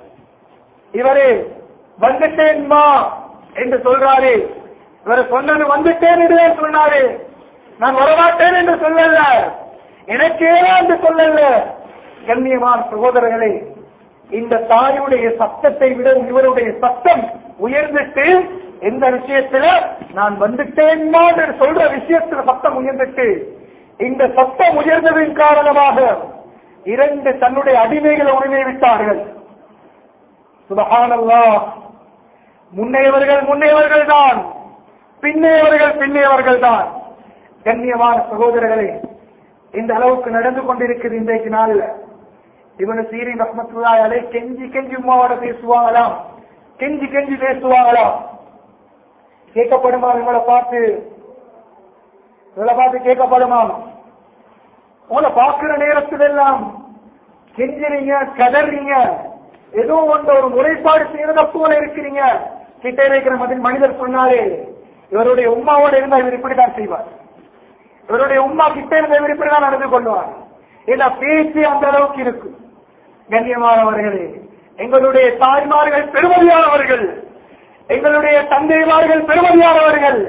இவரே வந்துட்டேன்மா என்று சொல்றாரு இவர் சொன்னது வந்துட்டேன் என்று சொன்னாரு நான் வரமாட்டேன் என்று சொல்லல எனக்கு என்று சொல்லல கண்ணியமான சகோதரர்களே இந்த தாயுடைய சத்தத்தை விட இவருடைய சத்தம் உயர்ந்துட்டு எந்த விஷயத்துல நான் வந்துட்டேன்மா என்று சொல்ற விஷயத்துல சத்தம் உயர்ந்துட்டு இந்த சத்தம் உயர்ந்ததின் காரணமாக இரண்டு தன்னுடைய அடிமைகளை உரிமை விட்டார்கள் சுபஹானல்லா முன்னையவர்கள் முன்னையவர்கள் தான் பின்னையவர்கள் பின்னையவர்கள் தான் கண்ணியமான சகோதரர்களே இந்த அளவுக்கு நடந்து கொண்டிருக்குது இன்றைக்கு நாள்ல இவனு சீரின் ரஹ்மத்துல்லாஹி அலை கெஞ்சி கெஞ்சி உமாவோட பேசுவாங்களாம் கெஞ்சி கெஞ்சி பேசுவாங்களாம் கேட்கப்படுமா இவங்களை பார்த்து இவளை பார்த்து கேட்கப்படுமா உங்களை பார்க்கிற நேரத்தில் எல்லாம் கெஞ்சுறீங்க கதறீங்க ஏதோ ஒன்று ஒரு முறைப்பாடு செய்யறத போல இருக்கிறீங்க கிட்ட இருக்கிற மதி- மனிதர் சொன்னாலே இவருடைய உமாவோட இருந்தா இவர் இப்படித்தான் செய்வார் இவருடைய உமா கிட்ட இருந்த இவர் இப்படிதான் நடந்து கொள்வார் ஏன்னா பேச்சு அந்த அளவுக்கு இருக்கும் கண்ணியமானவர்களே எங்களுடைய தாய்மார்கள் பெருமதியானவர்கள் எங்களுடைய தந்தைமார்கள் பெருமதியானவர்கள்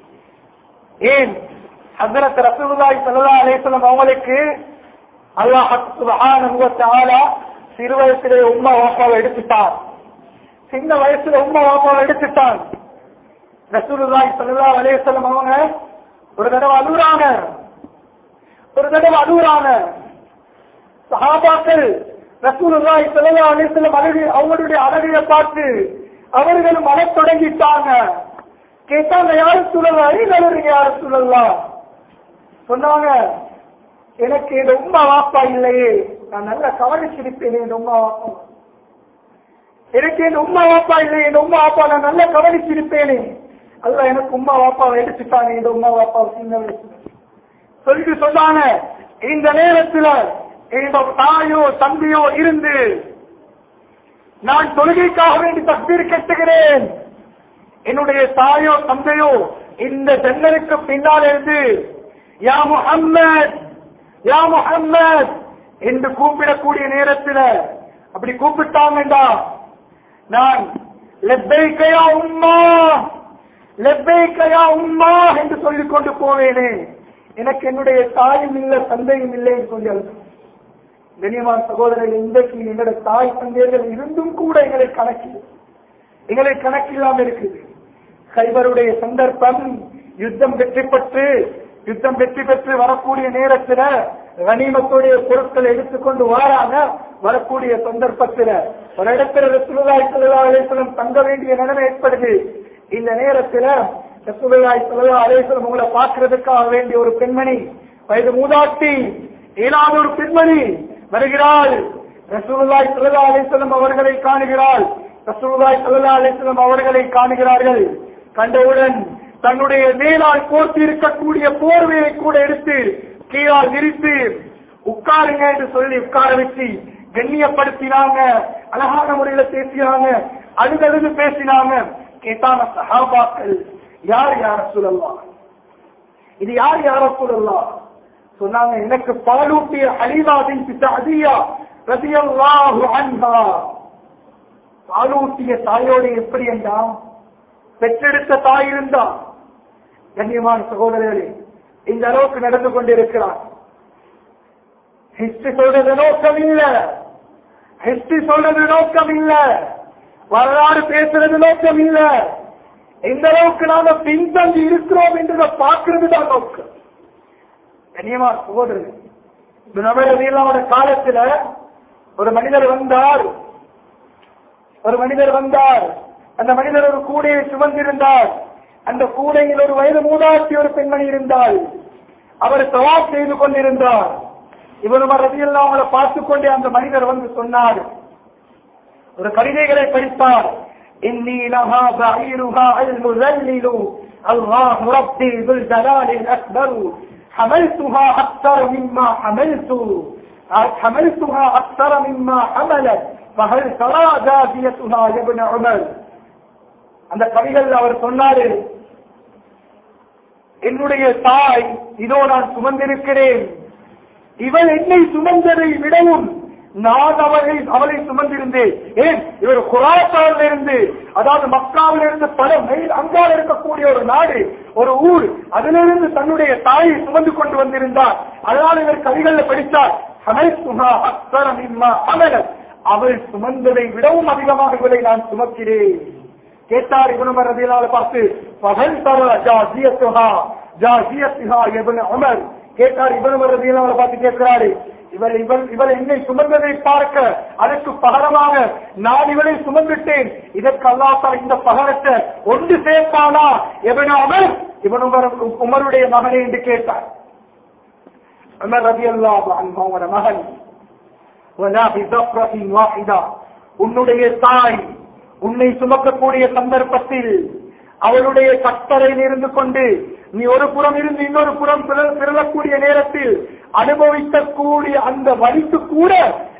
ஏன் ஹசரத் ரசூலுல்லாஹி ஸல்லல்லாஹு அலைஹி வஸல்லம் அவங்களுக்கு அல்லாஹ் சுப்ஹானஹு வ தஆலா சிறு வயசுல உம்மா வாப்பாவை எடுத்துட்டார் சின்ன வயசுல உம்மா வாப்பாவை எடுத்துட்டான் ரசூலுல்லாஹி ஸல்லல்லாஹு அலைஹி வஸல்லம் அவங்க ஒரு தடவை அழுகுறாங்க ஒரு தடவை அழுகுறாங்க சஹாபாக்கள் ரசூலுல்லாஹி ஸல்லல்லாஹு அலைஹி வஸல்லம் அழகு அவங்களுடைய அழகைய பார்த்து அவர்களும் அழத் தொடங்கிட்டாங்க கேட்டாங்க யாரும் சொல்லலாம் அறிஞர் யாரும் சொல்லலாம் சொன்னாங்க எனக்கு இந்த உம்மா வாப்பா இல்லையே நான் நல்லா கவனிச்சிருப்பேன் இந்த உம்மா வாப்பா எனக்கு இந்த உம்மா வாப்பா இல்லையே இந்த உம்மா வாப்பா நான் நல்லா கவனிச்சிருப்பேனே அல்ல எனக்கு உம்மா வாப்பாவை எடுத்துட்டாங்க இந்த உம்மா வாப்பா சின்ன வயசுல சொல்லிட்டு சொன்னாங்க இந்த நேரத்துல இந்த தாயோ தம்பியோ இருந்து நான் தொழுகைக்காக வேண்டி தக்பீர் கட்டுகிறேன் என்னுடைய தாயோ தந்தையோ இந்த ஜன்னலுக்கு பின்னால் இருந்து யா முஹம்மத் யா முஹம்மத் என்று கூப்பிடக்கூடிய நேரத்தில் அப்படி கூப்பிட்டாங்கடா நான் லெப்பைக்கையா உம்மா லெப்பைக்கையா உம்மா என்று சொல்லிக் கொண்டு போவேனே எனக்கு என்னுடைய தாயும் இல்லை தந்தையும் இல்லை என்று சொல்லி அழுது கண்ணியமான சகோதரர்கள் இன்றைக்கு எங்களுடைய தாய் தந்தையர்கள் இருந்தும் கூட எங்களை கணக்கில் எங்களை கணக்கில்லாம இருக்குது கைபருடைய சந்தர்ப்பம் யுத்தம் வெற்றி பெற்று யுத்தம் வெற்றி பெற்று வரக்கூடிய நேரத்துல கனிமத்துடைய பொருட்களை எடுத்துக்கொண்டு வராங்க வரக்கூடிய சந்தர்ப்பத்துல ஒரு இடத்துல ரசூலுல்லாஹி ஸல்லல்லாஹு அலைஹி வஸல்லம் தங்க வேண்டிய நிலைமை ஏற்படுது இந்த நேரத்துல ரசூலுல்லாஹி ஸல்லல்லாஹு அலைஹி வஸல்லம் உங்களை பார்க்கிறதுக்காக வேண்டிய ஒரு பெண்மணி வயது மூதாட்டி இயலாத ஒரு பெண்மணி வருகிறாள் ரசூலுல்லாஹி ஸல்லல்லாஹு அலைஹி வஸல்லம் அவர்களை காணுகிறாள் ரசூலுல்லாஹி ஸல்லல்லாஹு அலைஹி வஸல்லம் அவர்களை காணுகிறார்கள் கண்டவுடன் தன்னுடைய மேலால் போர்த்தி இருக்கக்கூடிய போர்வையை கூட எடுத்து கீழால் விரித்து உட்காருங்க என்று சொல்லி உட்கார வச்சு கண்ணியப்படுத்தினாங்க அழகான முறையில பேசினாங்க அழுதழுது பேசினாங்க கேட்டாங்க சஹாபாக்கள் யார் யார சொல்லலாம் இது யார் யார சொல்லலாம் சொன்னாங்க எனக்கு பாலூட்டிய ஹலீலாவின் அதியா ரதியல்லாஹு அன்ஹா பாலூட்டிய தாயோடு எப்படி என்றா பெற்றெடுத்த தாய் இருந்தா கண்ணியமான சகோதரர்களே இந்த அளவுக்கு நடந்து கொண்டிருக்கிறார் ஹிஸ்டரி சொல்றது நோக்கம் இல்ல ஹிஸ்டரி சொல்றது நோக்கம் இல்ல வரலாறு பேசுறது நோக்கம் இல்ல எந்த அளவுக்கு நாம பின்தங்கி இருக்கிறோம் என்றதை பார்க்கிறது தான் நோக்கம் கண்ணியமான சகோதரர்கள் இந்த நபரவியலாவோட காலத்துல ஒரு மனிதர் வந்தார் ஒரு மனிதர் வந்தார் அந்த மனிதர் ஒரு கூடையை சுமந்திருந்தார் அந்த கூடையில் ஒரு வயது மூதாட்டி ஒரு பெண்மணி இருந்தால் அவர் சவாப் செய்து கொண்டிருந்தார் இவரும் ரதியெல்லாம் அவங்களை பார்த்துக் கொண்டே அந்த மனிதர் வந்து சொன்னார் ஒரு கவிதைகளை படித்தார் இன்னி லஹா பஈருஹா அல் முஸல்லிலு அல்லாஹ் ரப்பி ذுல் ஜலாலில் அக்பர் حملتها أكثر مما حملت حملتها أكثر مما حملت فهل ترى جافيتها يا ابن عمر அந்த கவிகள் அவர் சொன்னாரு என்னுடைய தாய் இதோ நான் சுமந்திருக்கிறேன் இவள் என்னை சுமந்ததை விடவும் நான் அவளை அவளை சுமந்திருந்தேன் ஏன் இவர் குராசாவில் இருந்து அதாவது மக்காவில் இருந்து பல மைல் அங்கால் இருக்கக்கூடிய ஒரு நாடு ஒரு ஊர் அதிலிருந்து தன்னுடைய தாயை சுமந்து கொண்டு வந்திருந்தார் அதனால் இவர் கவிகள்ல படித்தார் அனைத்துமா அக்சரம் இம்மா அமலர் அவள் சுமந்ததை விடவும் அதிகமாக இவளை நான் சுமக்கிறேன் கேட்டார் இவனும் ரதியலால பார்த்து பகல் தர ஜாசியத்துஹா ஜாசியத்துஹா இவன் அமர் கேட்டார் இவனும் ரதியலால பார்த்து கேட்கிறாரு இவள் இவள் இவள் என்னை சுமந்ததை பார்க்க அதற்கு பகரமாக நான் இவளை சுமந்துட்டேன் இதற்கு அல்லாத்தால் இந்த பகரத்தை ஒன்று சேர்த்தானா எவனோ அமர் இவன் உமர் உமருடைய மகனே என்று கேட்டார் உமர் ரதி அல்லாஹ் மகன் ولا بذكرة واحدة உன்னுடைய தாய் உன்னை சுமக்கக்கூடிய சந்தர்ப்பத்தில் அவளுடைய கட்டரையில் இருந்து கொண்டு நீ ஒரு புறம் இருந்து இன்னொரு புறம் பிற- பிறழக்கூடிய நேரத்தில் அனுபவிக்கக்கூடிய அந்த வலிக்கு கூட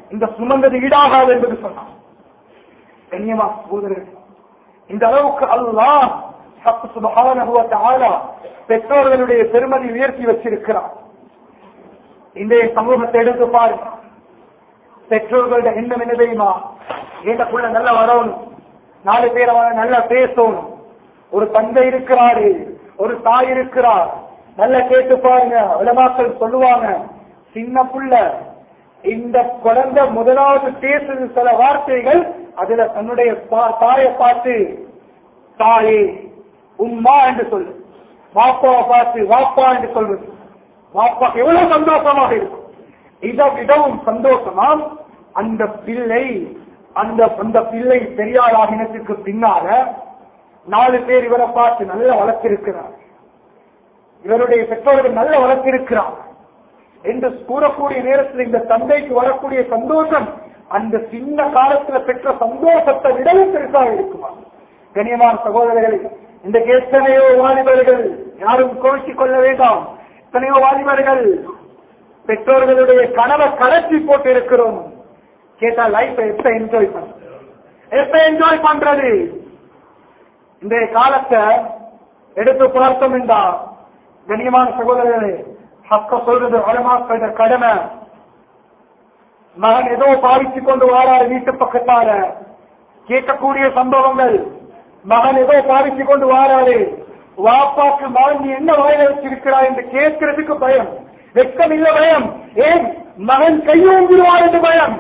இந்த சுமந்தது ஈடாகாது என்பது சொன்னான் கண்ணியமா சகோதரர்கள் இந்த அளவுக்கு அல்லாஹ் ஹக்கு சுப்ஹானஹு வ தஆலா பெற்றோர்களுடைய பெருமதி உயர்த்தி வச்சிருக்கிறார் இன்றைய சமூகத்தை எடுத்து பாருங்க பெற்றோர்களோட எண்ணம் என்ன தெரியுமா எங்களுக்குள்ள நல்லா வரணும் நாலு பேர் அவனை நல்லா பேசணும் ஒரு தந்தை இருக்கிறாரு ஒரு தாய் இருக்கிறார் நல்லா கேட்டு பாருங்க உலமாக்கள் சொல்லுவாங்க சின்ன புள்ள இந்த குழந்தை முதலாவது பேசுது சில வார்த்தைகள் அதுல தன்னுடைய பா- தாயை பார்த்து தாயே உம்மா என்று சொல்லு வாப்பாவை பார்த்து வாப்பா என்று சொல்வது வாப்பா எவ்வளவு சந்தோஷமாக இருக்கும் இதை விடவும் சந்தோஷமாம் அந்த பிள்ளை அந்த அந்த பிள்ளை பெரியார் ஆகினத்துக்கு பின்னால நாலு பேர் இவரை பார்த்து நல்லா வளர்த்திருக்கிறார் இவருடைய பெற்றோர்கள் நல்ல வளர்த்திருக்கிறார் என்று கூறக்கூடிய நேரத்தில் இந்த தந்தைக்கு வரக்கூடிய சந்தோஷம் அந்த சின்ன காலத்துல பெற்ற சந்தோஷத்தை விடவும் பெருசாக இருக்குமா கண்ணியமான சகோதரர்களே இந்த எத்தனையோ வாலிபர்கள் யாரும் கோவிச்சுக் கொள்ள வேண்டாம் எத்தனையோ வாலிபர்கள் பெற்றோர்களுடைய கனவை கலத்தி போட்டு இருக்கிறோம் கேட்டா லைஃப் எப்ப என்ஜாய் பண்றது எப்ப என்ஜாய் பண்றது இந்த காலத்தை எடுத்து பார்த்தோம் என்றா கண்ணியமான சகோதரர்களே ஹக்க சொல்றது வளமாக்கள கடமை மகன் ஏதோ பாவிச்சு கொண்டு வாராரு வீட்டு பக்கத்தார கேட்கக்கூடிய சம்பவங்கள் மகன் ஏதோ பாவிச்சு கொண்டு வாராரு வாப்பாக்கு மகன் நீ என்ன வாயில வச்சிருக்கிறாய் என்று கேட்கிறதுக்கு பயம் வெட்கம் இல்ல பயம் ஏன் மகன் கையோங்கிடுவார் என்று பயம்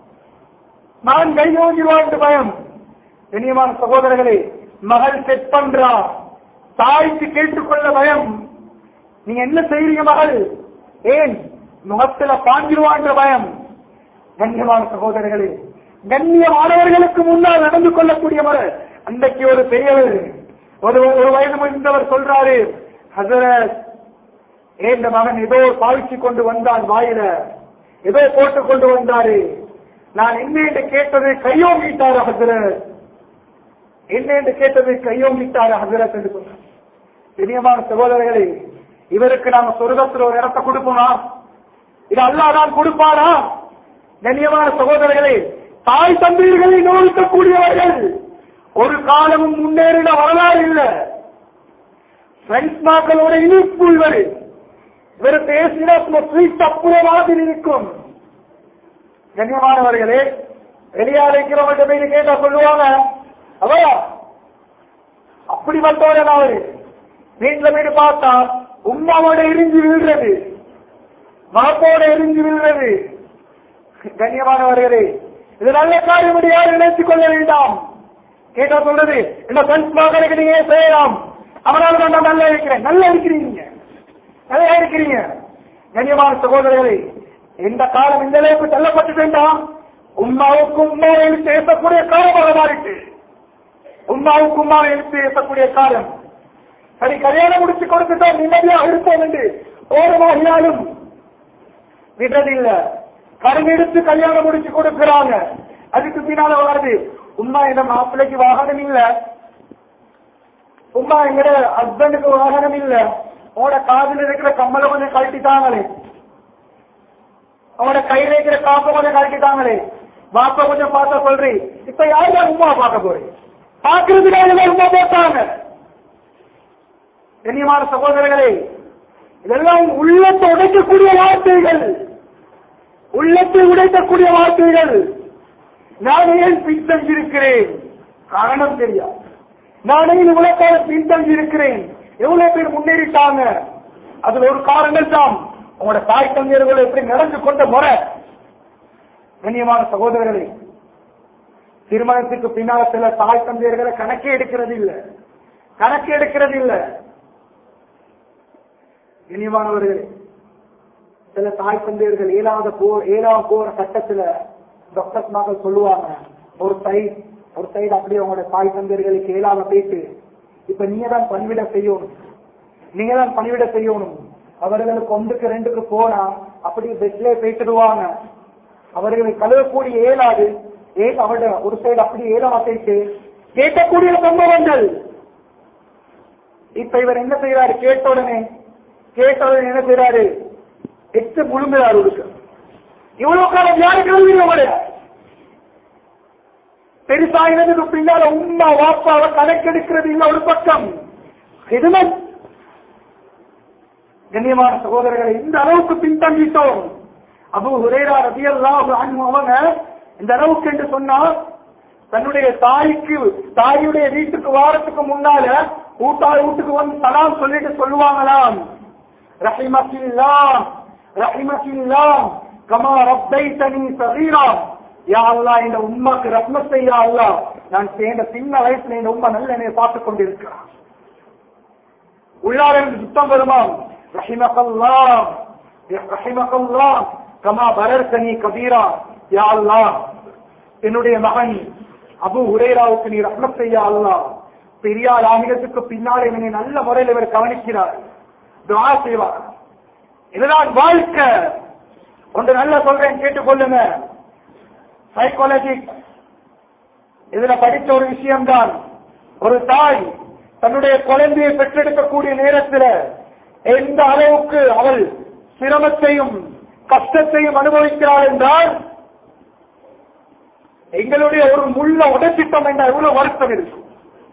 மகன் கையோங்கிடுவார் என்று பயம் கண்ணியமான சகோதரர்களே மகள் செட் பண்றா தாய்க்கு கேட்டுக்கொள்ள பயம் நீங்க என்ன செய்றீங்க மகள் ஏன் முகத்துல பாஞ்சிருவான்ற பயம் கண்ணியமான சகோதரர்களே கண்ணியமானவர்களுக்கு முன்னால் நடந்து கொள்ளக்கூடிய முறை அன்றைக்கு ஒரு பெரியவர் ஒரு ஒரு வயது முடிந்தவர் சொல்றாரு ஹசரத் ஏன் இந்த மகன் ஏதோ பாவிச்சு கொண்டு வந்தான் வாயில ஏதோ போட்டு கொண்டு வந்தாரு நான் என்ன என்று கேட்டது கையோங்கிட்டார் ஹசரத் என்ன என்று கேட்டது கையோங்கிட்டார் ஹசரத் என்று சொன்னார் இனியமான சகோதரர்களே இவருக்கு நாம சொர்க்கத்தில் ஒரு இடத்தை கொடுப்போமா இது அல்லாஹ் தான் கொடுப்பாரா கண்ணியமான சகோதரர்களே தாய் தந்தையர்களை நோய்க்கக்கூடியவர்கள் ஒரு காலமும் முன்னேறின வரலாறு இல்ல பிரெண்ட்ஸ் நாக்களோட இனிப்பு இவர் இவர் பேசினா ஸ்வீட் அப்புற மாதிரி இருக்கும் கண்ணியமானவர்களே வெளியா இருக்கிறவங்க போய் கேட்டா சொல்லுவாங்க அவா அப்படி வந்தோட அவரு வீட்டுல போய் பார்த்தா உமாவோட எரிஞ்சு விழுறது மாப்போட எரிஞ்சு விழுறது கண்ணியமானவர்களே இது நல்ல காரியம் என்று யாரும் நினைத்துக் கொள்ள வேண்டாம் கேட்டா சொல்றது இந்த ஃப்ரெண்ட்ஸ் மகனுக்கு நீங்க ஏன் செய்யலாம் அவனால தான் நான் நல்லா இருக்கிறேன் நல்லா இருக்கிறீங்க நல்லா இருக்கிறீங்க கண்ணியமான சகோதரர்களே இந்த காலம் இந்த அளவுக்கு தள்ளப்பட்டு வேண்டாம் உம்மாவுக்கு உம்மாவை எழுத்து பேசக்கூடிய காலமாக மாறிட்டு உம்மாவுக்கு உம்மாவை எழுத்து பேசக்கூடிய காலம் சரி கல்யாணம் முடிச்சு கொடுத்துட்டோம் நிம்மதியாக இருப்போம் என்று ஓரமாகினாலும் விடுறதில்ல கடன் எடுத்து கல்யாணம் முடிச்சு கொடுக்கிறாங்க அதுக்கு பின்னால வருது உமா இந்த மாப்பிள்ளைக்கு வாகனம் இல்ல உமா எங்கட ஹஸ்பண்டுக்கு வாகனம் இல்ல உங்களோட காதுல இருக்கிற கம்மலை கொஞ்சம் கழட்டிட்டாங்களே அவனோட கையில இருக்கிற காப்பை கொஞ்சம் கழட்டிட்டாங்களே பாப்பா கொஞ்சம் பார்த்தா சொல்றீ இப்ப யாருதான் உமா பார்க்க போறீங்க பாக்குறதுக்காக உமா போட்டாங்க கண்ணியமான சகோதரர்களே இதெல்லாம் உள்ளத்தை உடைக்கக்கூடிய வார்த்தைகள் உள்ளத்தை உடைக்கக்கூடிய வார்த்தைகள் நான் ஏன் பின்தங்கியிருக்கிறேன் காரணம் தெரியாது நான் ஏன் உலகால பின்தங்கியிருக்கிறேன் எவ்வளவு பேர் முன்னேறிட்டாங்க அதுல ஒரு காரணம் தான் உங்களோட தாய் தந்தையர்கள் எப்படி நடந்து கொண்ட முறை கண்ணியமான சகோதரர்களே திருமணத்துக்கு பின்னால சில தாய் தந்தையர்களை கணக்கே எடுக்கிறது இல்ல கணக்கு எடுக்கிறது இல்ல கண்ணியமானவர்களே சில தாய் தந்தையர்கள் ஏழாவது போர் ஏழாவது போற கட்டத்துல டாக்டர் மகள் சொல்லுவாங்க ஒரு சைடு ஒரு சைடு அப்படியே உங்களோட தாய் தந்தையர்களுக்கு ஏழாவது போயிட்டு இப்ப நீங்க தான் பணிவிட செய்யணும் நீங்க தான் பணிவிட செய்யணும் அவர்களுக்கு ஒன்றுக்கு ரெண்டுக்கு போனா அப்படி பெட்ல போயிட்டுடுவாங்க அவர்களை கழுவக்கூடிய ஏழாது ஏன் அவட ஒரு சைடு அப்படி ஏழாம போயிட்டு கேட்கக்கூடிய சம்பவங்கள் இப்ப இவர் என்ன செய்யறாரு கேட்ட உடனே கேட்ட உடனே என்ன செய்யறாரு எட்டு முழுங்குறாரு உடுக்க இவ்வளவு காலம் யாருக்கு எழுதினவங்க பெருசாயினதுக்கு பின்னால உம்மா வாப்பாவை கணக்கெடுக்கிறது இல்ல ஒரு பக்கம் ஹிதுமத் கண்ணியமான சகோதரர்களை இந்த அளவுக்கு பின்தங்கிட்டோம் அபு ஹுரேரா ரபியல்லாஹு அன்ஹு அவங்க இந்த அளவுக்கு என்று சொன்னா தன்னுடைய தாய்க்கு தாயுடைய வீட்டுக்கு வாரத்துக்கு முன்னால ஊட்டாள் வீட்டுக்கு வந்து சலாம் சொல்லிட்டு சொல்லுவாங்களாம் ரஹிமகில்லா ரஹிமகில்லா கமா ரப்பைதனி சகீரா யா அல்லாஹ் இந்த உம்மாக்கு ரஹ்மத் செய்யா அல்லாஹ் நான் சேர்ந்த சின்ன வயசுல இந்த உம்மா நல்ல என்னை பார்த்துக் கொண்டிருக்கிறான் உள்ளார இருந்து சுத்தம் வருமாம் ரஹிமகல்லா ரஹிமகல்லா கமா பரர்கனி கபீரா யா அல்லாஹ் என்னுடைய மகன் அபு உரேராவுக்கு நீ ரஹ்மத் செய்யா அல்லாஹ் பெரியார் ஆகியத்துக்கு பின்னால் என்னை நல்ல முறையில் இவர் கவனிக்கிறார் துவா செய்வார் இதுதான் வாழ்க்கை ஒன்று நல்லா சொல்றேன் கேட்டுக்கொள்ளுங்க சைக்காலஜி இதுல படித்த ஒரு விஷயம்தான் ஒரு தாய் தன்னுடைய குழந்தையை பெற்றெடுக்கக்கூடிய நேரத்தில் எந்த அளவுக்கு அவள் சிரமத்தையும் கஷ்டத்தையும் அனுபவிக்கிறாள் என்றால் எங்களுடைய ஒரு முள்ள உடைச்சிட்டம் என்றால் எவ்வளவு வருத்தம் இருக்கும்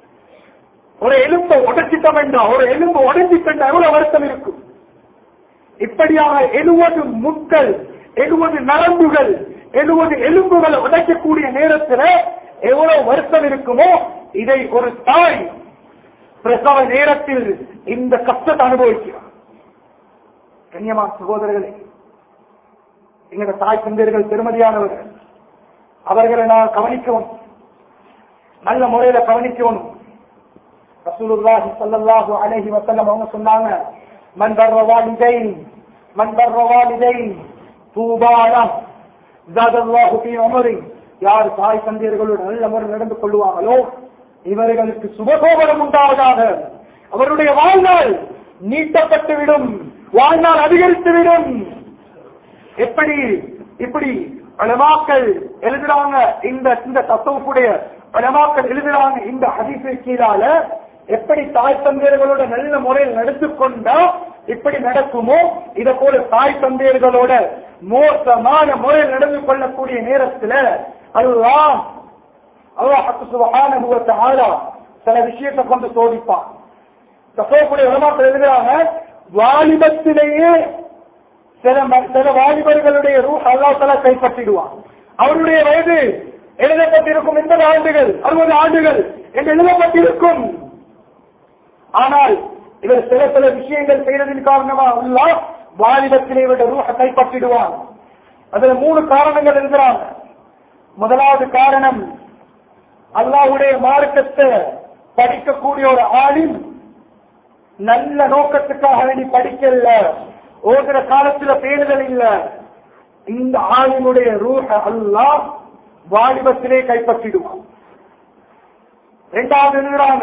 ஒரு எலும்பை உடைச்சிட்டம் என்றால் ஒரு எலும்பு உடைச்சிட்டம் எவ்வளவு வருத்தம் இருக்கும் இப்படியாக எழுபது முட்கள் எழுபது நரம்புகள் எழுபது எலும்புகளை உடைக்கக்கூடிய நேரத்தில் எவ்வளவு வருத்தம் இருக்குமோ இதை ஒரு தாய் பிரசவ நேரத்தில் இந்த கஷ்டத்தை அனுபவிக்கிறார் கண்ணியமா சகோதரர்களே எங்களோட தாய் தந்தையர்கள் பெருமதியானவர்கள் அவர்களை நான் கவனிக்கவும் நல்ல முறையில கவனிக்கணும் ரசூலுல்லாஹி ஸல்லல்லாஹு அலைஹி வஸல்லம் அவங்க சொன்னாங்க மன் பர்ர வாலிதைன் மன் பர்ர வாலிதைன் தூபா லஹ் ஜாதல்லாஹு ஃபீ உமரி யார் தாய் தந்தையர்களோடு நல்ல முறை நடந்து கொள்வாங்களோ இவர்களுக்கு சுபகோபரம் உண்டாவதாக அவருடைய வாழ்நாள் நீட்டப்பட்டுவிடும் வாழ்நாள் அதிகரித்துவிடும் எப்படி இப்படி பலமாக்கள் எழுதுறாங்க இந்த இந்த தத்துவப்புடைய பலமாக்கள் எழுதுறாங்க இந்த ஹதீஸை கீழால எப்படி தாய் தந்தையர்களோட நல்ல முறையில் நடந்து கொண்டா இப்படி நடக்குமோ இத போல தாய் தந்தையர்களோட மோசமான முறையில் நடந்து கொள்ளக்கூடிய நேரத்துல அதுதான் அல்லாஹ் சுபஹானஹு வ தஆலா சில விஷயத்தை கொண்டு சோதிப்பான் தசோக்கூடிய உலமாக்கள் எழுதுறாங்க வாலிபத்திலேயே சில ம- சில வாலிபர்களுடைய ரூஹ் அல்லாஹ் தலா கைப்பற்றிடுவான் அவருடைய வயது எழுதப்பட்டிருக்கும் எண்பது ஆண்டுகள் அறுபது ஆண்டுகள் என்று எழுதப்பட்டிருக்கும் ஆனால் இவர் சில சில விஷயங்கள் செய்யறதின் காரணமா உள்ள வாலிபத்திலே இவருடைய ரூஹ கைப்பற்றிடுவான் அதுல மூணு காரணங்கள் இருக்கிறாங்க முதலாவது காரணம் அல்லாஹ்வுடைய மார்க்கத்தை படிக்கக்கூடிய ஒரு ஆளின் நல்ல நோக்கத்துக்காக வேண்டி படிக்கல ஓதுற காலத்துல பேணுதல் இல்ல இந்த ஆளினுடைய ரூஹ அல்லாஹ் வாலிபத்திலே கைப்பற்றிடுவான் இரண்டாவது எழுதுறாங்க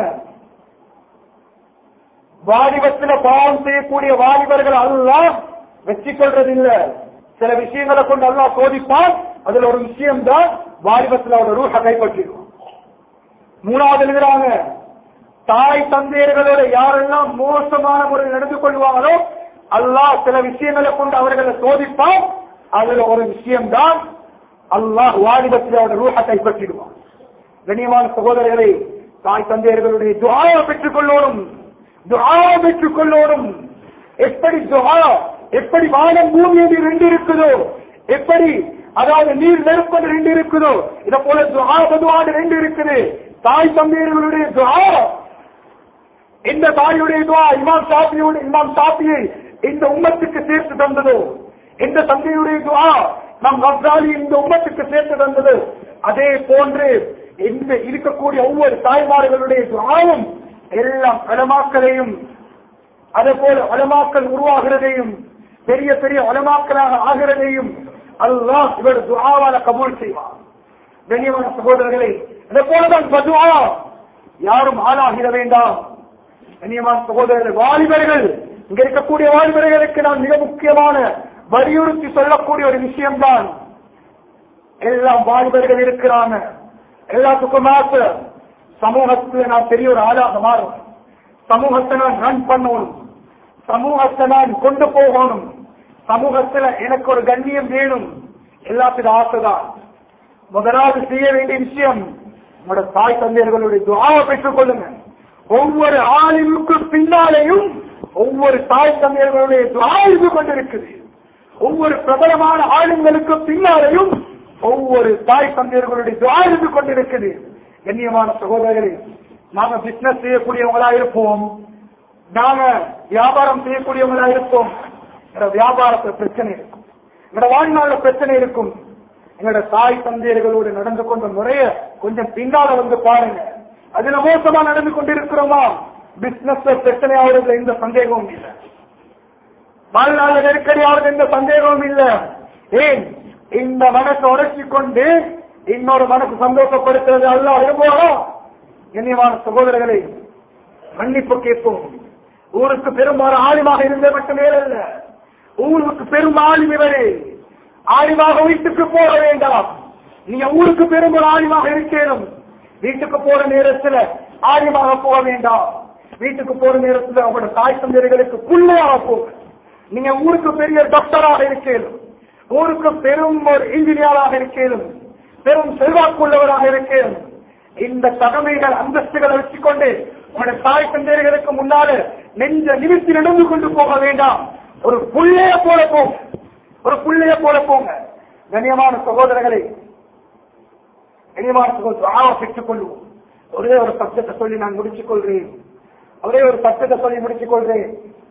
வாலிபத்துல பாவம் செய்யக்கூடிய வாலிபர்கள் அல்லாஹ் வெற்றி கொள்றதில்ல சில விஷயங்களை கொண்டு அல்லாஹ் சோதிப்பான் அதுல ஒரு விஷயம் தான் வாலிபத்துல அவரோட ரூஹ கைப்பற்றிடுவான் மூணாவது எழுதுறாங்க தாய் தந்தையர்களோட யாரெல்லாம் மோசமான முறையில் நடந்து கொள்வாங்களோ அல்லாஹ் சில விஷயங்களை கொண்டு அவர்களை சோதிப்பான் அதுல ஒரு விஷயம்தான் அல்லாஹ் வாலிபத்தில் அவருடைய ரூஹ கைப்பற்றிடுவான் கண்ணியமான சகோதரர்களே தாய் தந்தையர்களுடைய துஆவை பெற்றுக் கொள்ளோடும் துஆவை பெற்றுக் கொள்ளோடும் எப்படி துஆ எப்படி வானம் பூமி என்று ரெண்டு இருக்குதோ எப்படி அதாவது நீர் நெருப்பது ரெண்டு இருக்குதோ இத போல துஆ பதுவாடு ரெண்டு இருக்குது தாய் தந்தையர்களுடைய துஆ இந்த தாயுடைய துவா இமாம் சாப்பியோட இமாம் சாப்பியை இந்த உம்மத்துக்கு சேர்த்து தந்ததோ இந்த தந்தையுடைய துவா நம் கப்ராலி இந்த உம்மத்துக்கு சேர்த்து தந்தது அதே போன்று இந்த இருக்கக்கூடிய ஒவ்வொரு தாய்மார்களுடைய துவாவும் எல்லாம் அலமாக்களையும் அதே போல அலமாக்கள் உருவாகிறதையும் பெரிய பெரிய அலமாக்களாக ஆகிறதையும் அல்லாஹ் இவர் துஆவால கபூல் செய்வார் கண்ணியமான சகோதரர்களே அதே போலதான் பதுவா யாரும் ஆளாகிட வேண்டாம் கண்ணியமான சகோதரர்கள் வாலிபர்கள் இங்க இருக்கக்கூடிய வாலிபர்களுக்கு நான் மிக முக்கியமான வலியுறுத்தி சொல்லக்கூடிய ஒரு விஷயம்தான் எல்லாம் வாலிபர்கள் இருக்கிறாங்க எல்லாத்துக்கும் ஆசை சமூகத்துல நான் பெரிய ஒரு ஆளாக மாறும் சமூகத்தை நான் ரன் பண்ணணும் சமூகத்தை நான் கொண்டு போகணும் சமூகத்துல எனக்கு ஒரு கண்ணியம் வேணும் எல்லாத்துக்கும் ஆசைதான் முதலாவது செய்ய வேண்டிய விஷயம் உங்களோட தாய் தந்தையர்களுடைய துவாவை பெற்றுக் கொள்ளுங்க ஒவ்வொரு ஆளுக்கு பின்னாலேயும் ஒவ்வொரு தாய் தந்தையர்களுடைய துவா இருந்து கொண்டிருக்குது ஒவ்வொரு பிரபலமான ஆளுங்களுக்கு பின்னாலேயும் ஒவ்வொரு தாய் தந்தையர்களுடைய துவா இருந்து கொண்டிருக்குது கண்ணியமான சகோதரர்களே நாங்க பிசினஸ் செய்யக்கூடியவங்களா இருப்போம் நாங்க வியாபாரம் செய்யக்கூடியவங்களா இருப்போம் எங்களோட வியாபாரத்துல பிரச்சனை இருக்கும் எங்களோட வாழ்நாள்ல பிரச்சனை இருக்கும் எங்களோட தாய் தந்தையர்களோடு நடந்து கொண்ட முறைய கொஞ்சம் பின்னால வந்து பாருங்க அதுல மோசமா நடந்து கொண்டிருக்கிறோமா பிசினஸ் பிரச்சனை ஆகுறதுல எந்த சந்தேகமும் இல்லை வாழ்நாள் நெருக்கடி ஆகுறது எந்த சந்தேகமும் இல்லை ஏன் இந்த மனசை உடைச்சிக் கொண்டு இன்னொரு மனசு சந்தோஷப்படுத்துறது அல்ல விரும்புவாரோ கண்ணியமான சகோதரர்களை மன்னிப்பு கேட்போம் ஊருக்கு பெரும்பாலும் ஆலிமாக இருந்த மட்டுமே அல்ல ஊருக்கு பெரும் ஆலிம் இவரே ஆலிமாக வீட்டுக்கு போக வேண்டாம் நீங்க ஊருக்கு பெரும்பாலும் ஆலிமாக இருக்கணும் வீட்டுக்கு போற நேரத்துல ஆலிமாக போக வேண்டாம் வீட்டுக்கு போற நேரத்துல உங்களோட தாய் தந்தையர்களுக்கு புள்ளையாக போங்க நீங்க ஊருக்கு பெரிய டாக்டராக இருக்கணும் ஊருக்கு பெரும் ஒரு இன்ஜினியராக இருக்கணும் பெரும் செல்வாக்குள்ளவராக இருக்கணும் இந்த தகமைகள் அந்தஸ்துகளை வச்சுக்கொண்டு உங்களுடைய தாய் தந்தையர்களுக்கு முன்னால நெஞ்ச நிமித்தி நடந்து கொண்டு போக வேண்டாம் ஒரு புள்ளைய போல போங்க ஒரு புள்ளைய போல போங்க கண்ணியமான சகோதரர்களை கண்ணியமான சகோதரர் பெற்றுக் கொள்வோம் ஒரே ஒரு சப்தத்தை சொல்லி நான் முடிச்சுக் கொள்றேன் ஒரே ஒரு சப்தத்தை சொல்லி முடிச்சுக் கொள்றேன்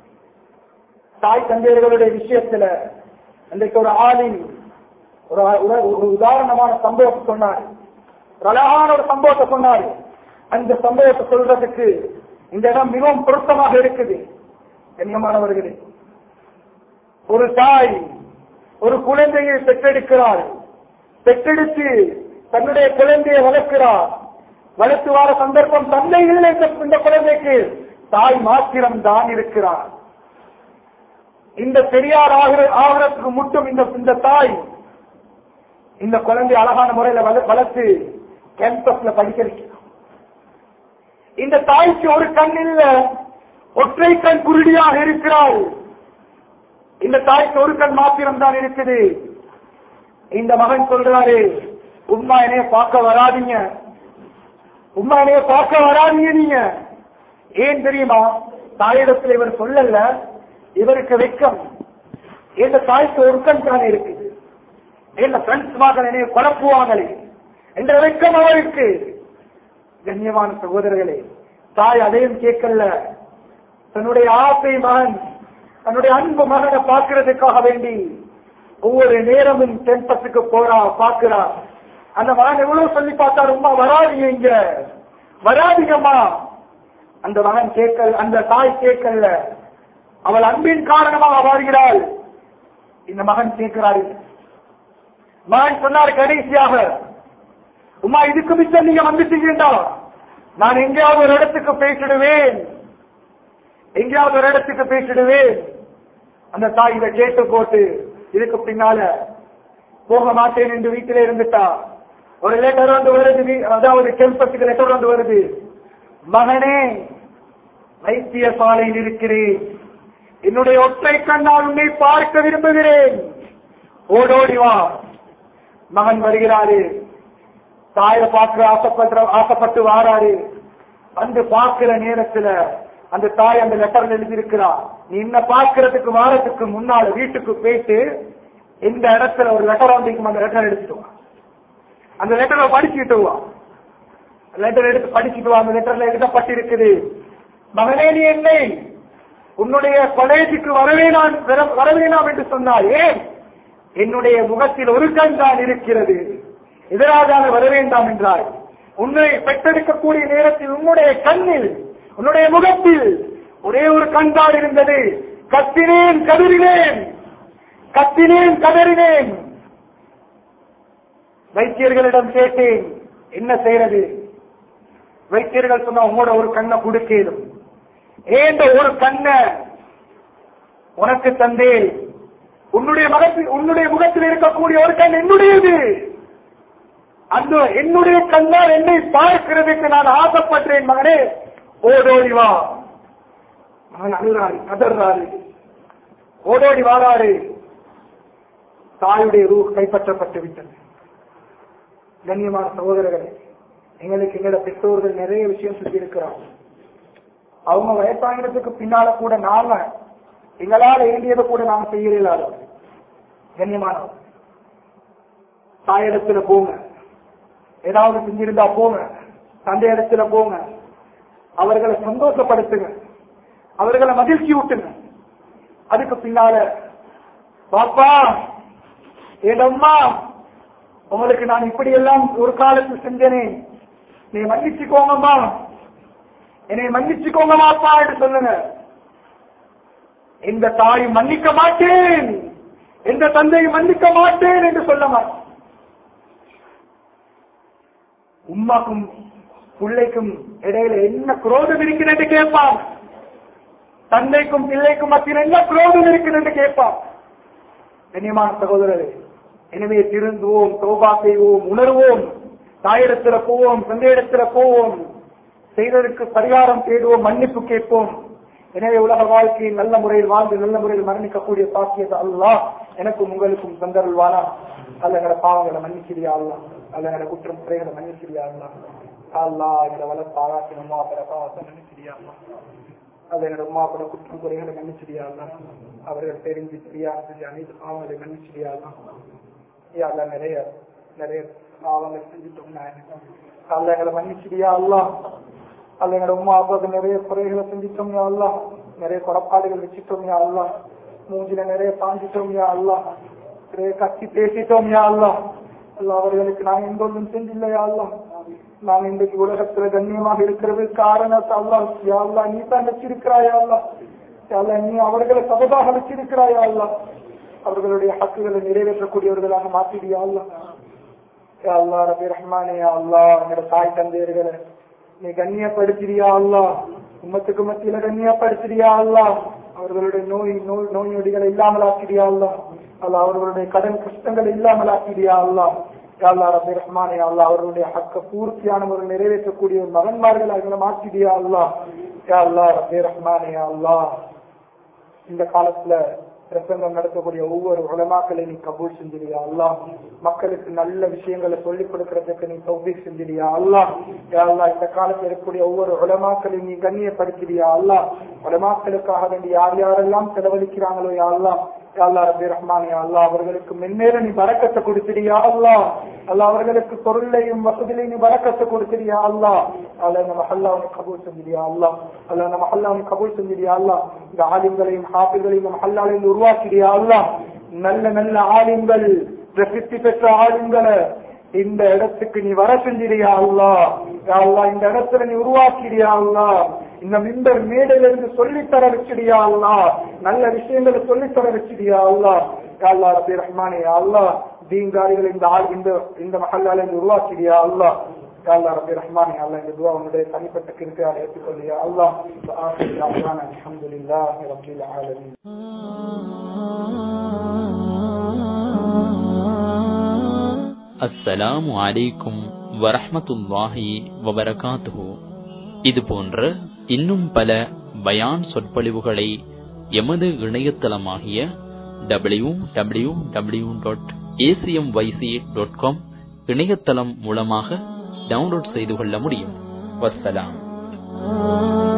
தாய் தந்தையர்களுடைய விஷயத்துல இன்றைக்கு ஒரு ஆளின் ஒரு ஒரு- ஒரு உதாரணமான சம்பவத்தை சொன்னார் ஒரு அழகான ஒரு சம்பவத்தை சொன்னார் அந்த சம்பவத்தை சொல்றதுக்கு இந்த இடம் மிகவும் பொருத்தமாக இருக்குது கண்ணியமானவர்களே ஒரு தாய் ஒரு குழந்தையை பெற்றெடுக்கிறார் பெற்றெடுத்து தன்னுடைய குழந்தையை வளர்க்கிறார் வளர்த்து வர சந்தர்ப்பம் தந்தை இல்லை இந்த இந்த குழந்தைக்கு தாய் மாத்திரம் தான் இருக்கிறார் இந்த பெரியார் ஆகிற ஆகிறதுக்கு மட்டும் இந்த இந்த தாய் இந்த குழந்தை அழகான முறையில வள- வளர்த்து கேம்பஸ்ல படிக்க வைக்கிறார் இந்த தாய்க்கு ஒரு கண் இல்ல ஒற்றை கண் குருடியாக இருக்கிறாள் இந்த தாய்க்கு ஒரு கண் மாத்திரம் தான் இருக்குது இந்த மகன் சொல்றாரு உம்மா என்னைய பார்க்க வராதீங்க உம்மா என்னைய பார்க்க வராதீங்க நீங்க ஏன் தெரியுமா தாயிடத்தில் இவர் சொல்லல இவருக்கு வெக்கம் இந்த தாய்க்கு ஒரு கண் தானே இருக்குது இந்த ஃப்ரெண்ட்ஸ் மகள் என்னைய குழப்புவாங்களே என்ற வெக்கம் அவருக்கு கண்ணியமான சகோதரர்களே தாய் அதையும் கேட்கல தன்னுடைய ஆசை மகன் தன்னுடைய அன்பு மகனை பார்க்கிறதுக்காக வேண்டி ஒவ்வொரு நேரமும் டெம்பஸுக்கு போறா பாக்குறா அந்த மகன் எவ்வளவு சொல்லி பார்த்தாரு உமா வராதீங்க இங்க வராதீங்கம்மா அந்த மகன் கேட்கல அந்த தாய் கேட்கல அவள் அன்பின் காரணமாக வாழ்கிறாள் இந்த மகன் கேட்கிறாரு மகன் சொன்னார் கடைசியாக உமா இதுக்கு மிச்சம் நீங்க வந்துட்டீங்கடா நான் எங்கேயாவது ஒரு இடத்துக்கு பேசிடுவேன் எங்கேயாவது ஒரு இடத்துக்கு பேசிடுவேன் அந்த தாய் இதை கேட்டு போட்டு இதுக்கு பின்னால போக மாட்டேன் என்று வீட்டிலே இருந்துட்டா ஒரு லெட்டர் வந்து வருது வீ- அதாவது கேம்பஸுக்கு லெட்டர் வந்து வருது மகனே வைத்தியசாலையில் இருக்கிறேன் என்னுடைய ஒற்றை கண்ணால் உன்னை பார்க்க விரும்புகிறேன் ஓடோடி வா மகன் வருகிறாரு தாயை பார்க்க ஆசைப்படுற ஆசைப்பட்டு வாராரு வந்து பார்க்கிற நேரத்துல அந்த தாய் அந்த லெட்டர்ல எழுதியிருக்கிறா நீ என்ன பார்க்கறதுக்கு வாரத்துக்கு முன்னால வீட்டுக்கு போயிட்டு இந்த இடத்துல ஒரு லெட்டர் வந்திருக்கும் அந்த லெட்டர் எடுத்துட்டு வா அந்த லெட்டரை படிச்சுட்டு வா லெட்டர் எடுத்து படிச்சுட்டு வா அந்த லெட்டர்ல எழுதப்பட்டிருக்குது மகனே நீ என்னை உன்னுடைய காலேஜுக்கு வரவே நான் வர- வரவேணாம் என்று சொன்னார் ஏன் என்னுடைய முகத்தில் ஒரு கண் தான் இருக்கிறது எதிராக வர வேண்டாம் என்றார் உன்னை பெற்றெடுக்கக்கூடிய நேரத்தில் உன்னுடைய கண்ணில் உன்னுடைய முகத்தில் ஒரே ஒரு கண் தான் இருந்தது கத்தினேன் கதறினேன் கத்தினேன் கதறினேன் வைத்தியர்களிடம் கேட்டேன் என்ன செய்யறது வைத்தியர்கள் சொன்னா உங்களோட ஒரு கண்ணை கொடுக்கலும் ஏண்ட ஒரு கண்ணை உனக்கு தந்தேன் உன்னுடைய மகத்தில் உன்னுடைய முகத்தில் இருக்கக்கூடிய ஒரு கண் என்னுடையது அந்த என்னுடைய கண்ணால் என்னை பார்க்கிறதுக்கு நான் ஆசைப்பட்டேன் மகனே ஓடோடி வா மகன் அழுறாரு கதறாரு ஓடோடி வாராரு தாயுடைய ரூ கைப்பற்றப்பட்டு விட்டது கண்ணியமான சகோதரர்களே எங்களுக்கு எங்களோட பெற்றோர்கள் நிறைய விஷயம் சொல்லி இருக்கிறாங்க அவங்க வயசாகினதுக்கு பின்னால கூட நாங்க எங்களால வேண்டியதை கூட நாங்க செய்யலாத கண்ணியமானவர் தாயிடத்துல போங்க ஏதாவது செஞ்சிருந்தா போங்க தந்தை இடத்துல போங்க அவர்களை சந்தோஷப்படுத்துங்க அவர்களை மகிழ்ச்சி ஊட்டுங்க அதுக்கு பின்னால பாப்பா ஏடம்மா உங்களுக்கு நான் இப்படி எல்லாம் ஒரு காலத்தில் செஞ்சனே நீ மன்னிச்சுக்கோங்கம்மா என்னை மன்னிச்சுக்கோங்கம்மாப்பா என்று சொல்லுங்க எந்த தாய் மன்னிக்க மாட்டேன் எந்த தந்தை மன்னிக்க மாட்டேன் என்று சொல்ல மாட்டேன் உம்மாக்கும் பிள்ளைக்கும் இடையில என்ன குரோதம் இருக்கிறது கேட்பான் தந்தைக்கும் பிள்ளைக்கும் மத்தியில் என்ன குரோதம் இருக்கிறது கேட்பான் கண்ணியமான சகோதரரே எனவே திருந்துவோம் தோபா செய்வோம் உணர்வோம் தாயிடத்துல போவோம் தந்தையிடத்துல போவோம் செய்ததற்கு பரிகாரம் தேடுவோம் மன்னிப்பு கேட்போம் எனவே உலக வாழ்க்கையில் நல்ல முறையில் வாழ்ந்து நல்ல முறையில் மரணிக்கக்கூடிய பாக்கியது அல்லாஹ் எனக்கும் உங்களுக்கும் தந்தருள்வானா அல்ல எங்களோட பாவங்களை மன்னிச்சிரியா அல்லா அல்ல எங்களோட குற்றம் குறைகளை மன்னிச்சிரியா அல்லா அல்லா எங்களோட வளர்ப்பு ஆராய்ச்சி அம்மா பிற பாவத்தை மன்னிச்சிரியா அல்லா அல்ல என்னோட உமா கூட குற்றம் குறைகளை மன்னிச்சிரியா அல்லா அவர்கள் தெரிஞ்சு தெரியாது செஞ்சு அனைத்து பாவங்களை மன்னிச்சிரியா அல்லா யா அல்லா நிறைய நிறைய பாவங்கள் செஞ்சுட்டோம் நான் அல்ல எங்களை மன்னிச்சிரியா அல்லா அல்ல எங்களோட உமா அப்பாவுக்கு நிறைய குறைகளை செஞ்சிட்டோம் யா அல்லா நிறைய குறப்பாடுகள் வச்சுட்டோம் யா அல்லா மூஞ்சில நிறைய பாஞ்சிட்டோம் யா அல்லா நிறைய கத்தி பேசிட்டோம் யா அல்லா அல்ல அவர்களுக்கு நான் எந்த ஒன்றும் செஞ்சில்லையா அல்லா நான் இன்றைக்கு உலகத்துல கண்ணியமாக இருக்கிறது காரணம் அல்லா யா அல்லா நீ தான் வச்சிருக்கிறாயா அல்லா யா அல்லா நீ அவர்களை சபதாக வச்சிருக்கிறாயா அல்லா அவர்களுடைய ஹக்குகளை நிறைவேற்றக்கூடியவர்களாக மாற்றிடியா அல்லா யா அல்லா ரபி ரஹ்மானே யா அல்லா எங்களோட தாய் தந்தையர்களை நீ கண்ணியப்படுத்திறியா அல்லா உம்மத்துக்கு மத்தியில கண்ணியப்படுத்திறியா அல்லா அவர்களுடைய நோய் நோய் நோய் நொடிகளை இல்லாமல் ஆக்கிறியா அல்லா அல்லா அவர்களுடைய கடன் கஷ்டங்களை இல்லாமல் ஆக்கிறியா அல்லா அல்லா ரபி ரஹ்மானே அல்லா அவர்களுடைய ஹக்க பூர்த்தியான ஒரு நிறைவேற்றக்கூடிய ஒரு மகன்மார்கள் அவர்களை மாற்றிடியா அல்லா யா அல்லா ரபி ரஹ்மானே அல்லா இந்த காலத்துல பிரசங்கம் நடத்தக்கூடிய ஒவ்வொரு உலமாக்களை நீ கபூல் செஞ்சிரியா அல்லா மக்களுக்கு நல்ல விஷயங்களை சொல்லிக் கொடுக்கறதுக்கு நீ தௌபி செஞ்சிரியா அல்லா யா அல்லா இந்த காலத்தில் இருக்கக்கூடிய ஒவ்வொரு உலமாக்களை நீ கண்ணியப்படுத்திரியா அல்லா உலமாக்களுக்காக வேண்டி யார் யாரெல்லாம் செலவழிக்கிறாங்களோ யா அல்லா அல்லா ரபி ரஹ்மான் அல்லா அவர்களுக்கு மென்மேல நீ வரக்கத்தை கொடுத்திரியா அல்லா அல்லா அவர்களுக்கு பொருளையும் வசதியிலையும் நீ வரக்கத்தை கொடுத்திரியா அல்லா அல்ல இந்த மஹல்லாவை கபூல் செஞ்சிரியா அல்லா அல்ல இந்த மஹல்லாவை கபூல் செஞ்சிரியா அல்லா இந்த ஆலிம்களையும் ஹாஃபிர்களையும் இந்த மஹல்லாலையும் உருவாக்கிறியா அல்லா நல்ல நல்ல ஆலிம்கள் பிரசித்தி பெற்ற ஆலிம்களை இந்த இடத்துக்கு நீ வர செஞ்சிரியா அல்லா அல்லா இந்த இடத்துல நீ உருவாக்கிறியா அல்லா இந்த மிம்பர் மேடையில இருந்து சொல்லித்தர வச்சிடியா அல்லா நல்ல விஷயங்களை சொல்லித்தர வச்சிடியா அல்லா அல்லா ரபி ரஹ்மானே அல்லா தீங்காரிகள் இந்த ஆள் இந்த இந்த மஹல்லால இருந்து உருவாக்கிறியா அல்லா அல்லா ரபி ரஹ்மானே அல்லா இந்த துவா உன்னுடைய தனிப்பட்ட கிருப்பையால் ஏற்றுக்கொள்ளியா அல்லா அல்ஹம்துலில்லாஹி ரப்பில் ஆலமீன் அஸ்ஸலாமு அலைக்கும் வரஹ்மத்துல்லாஹி வபரகாத்துஹு இது போன்ற இன்னும் பல பயான் சொற்பொழிவுகளை எமது இணையதளமாகிய W W W dot ACM YC dot com இணையதளம் மூலமாக டவுன்லோட் செய்து கொள்ள முடியும் வஸ்ஸலாம்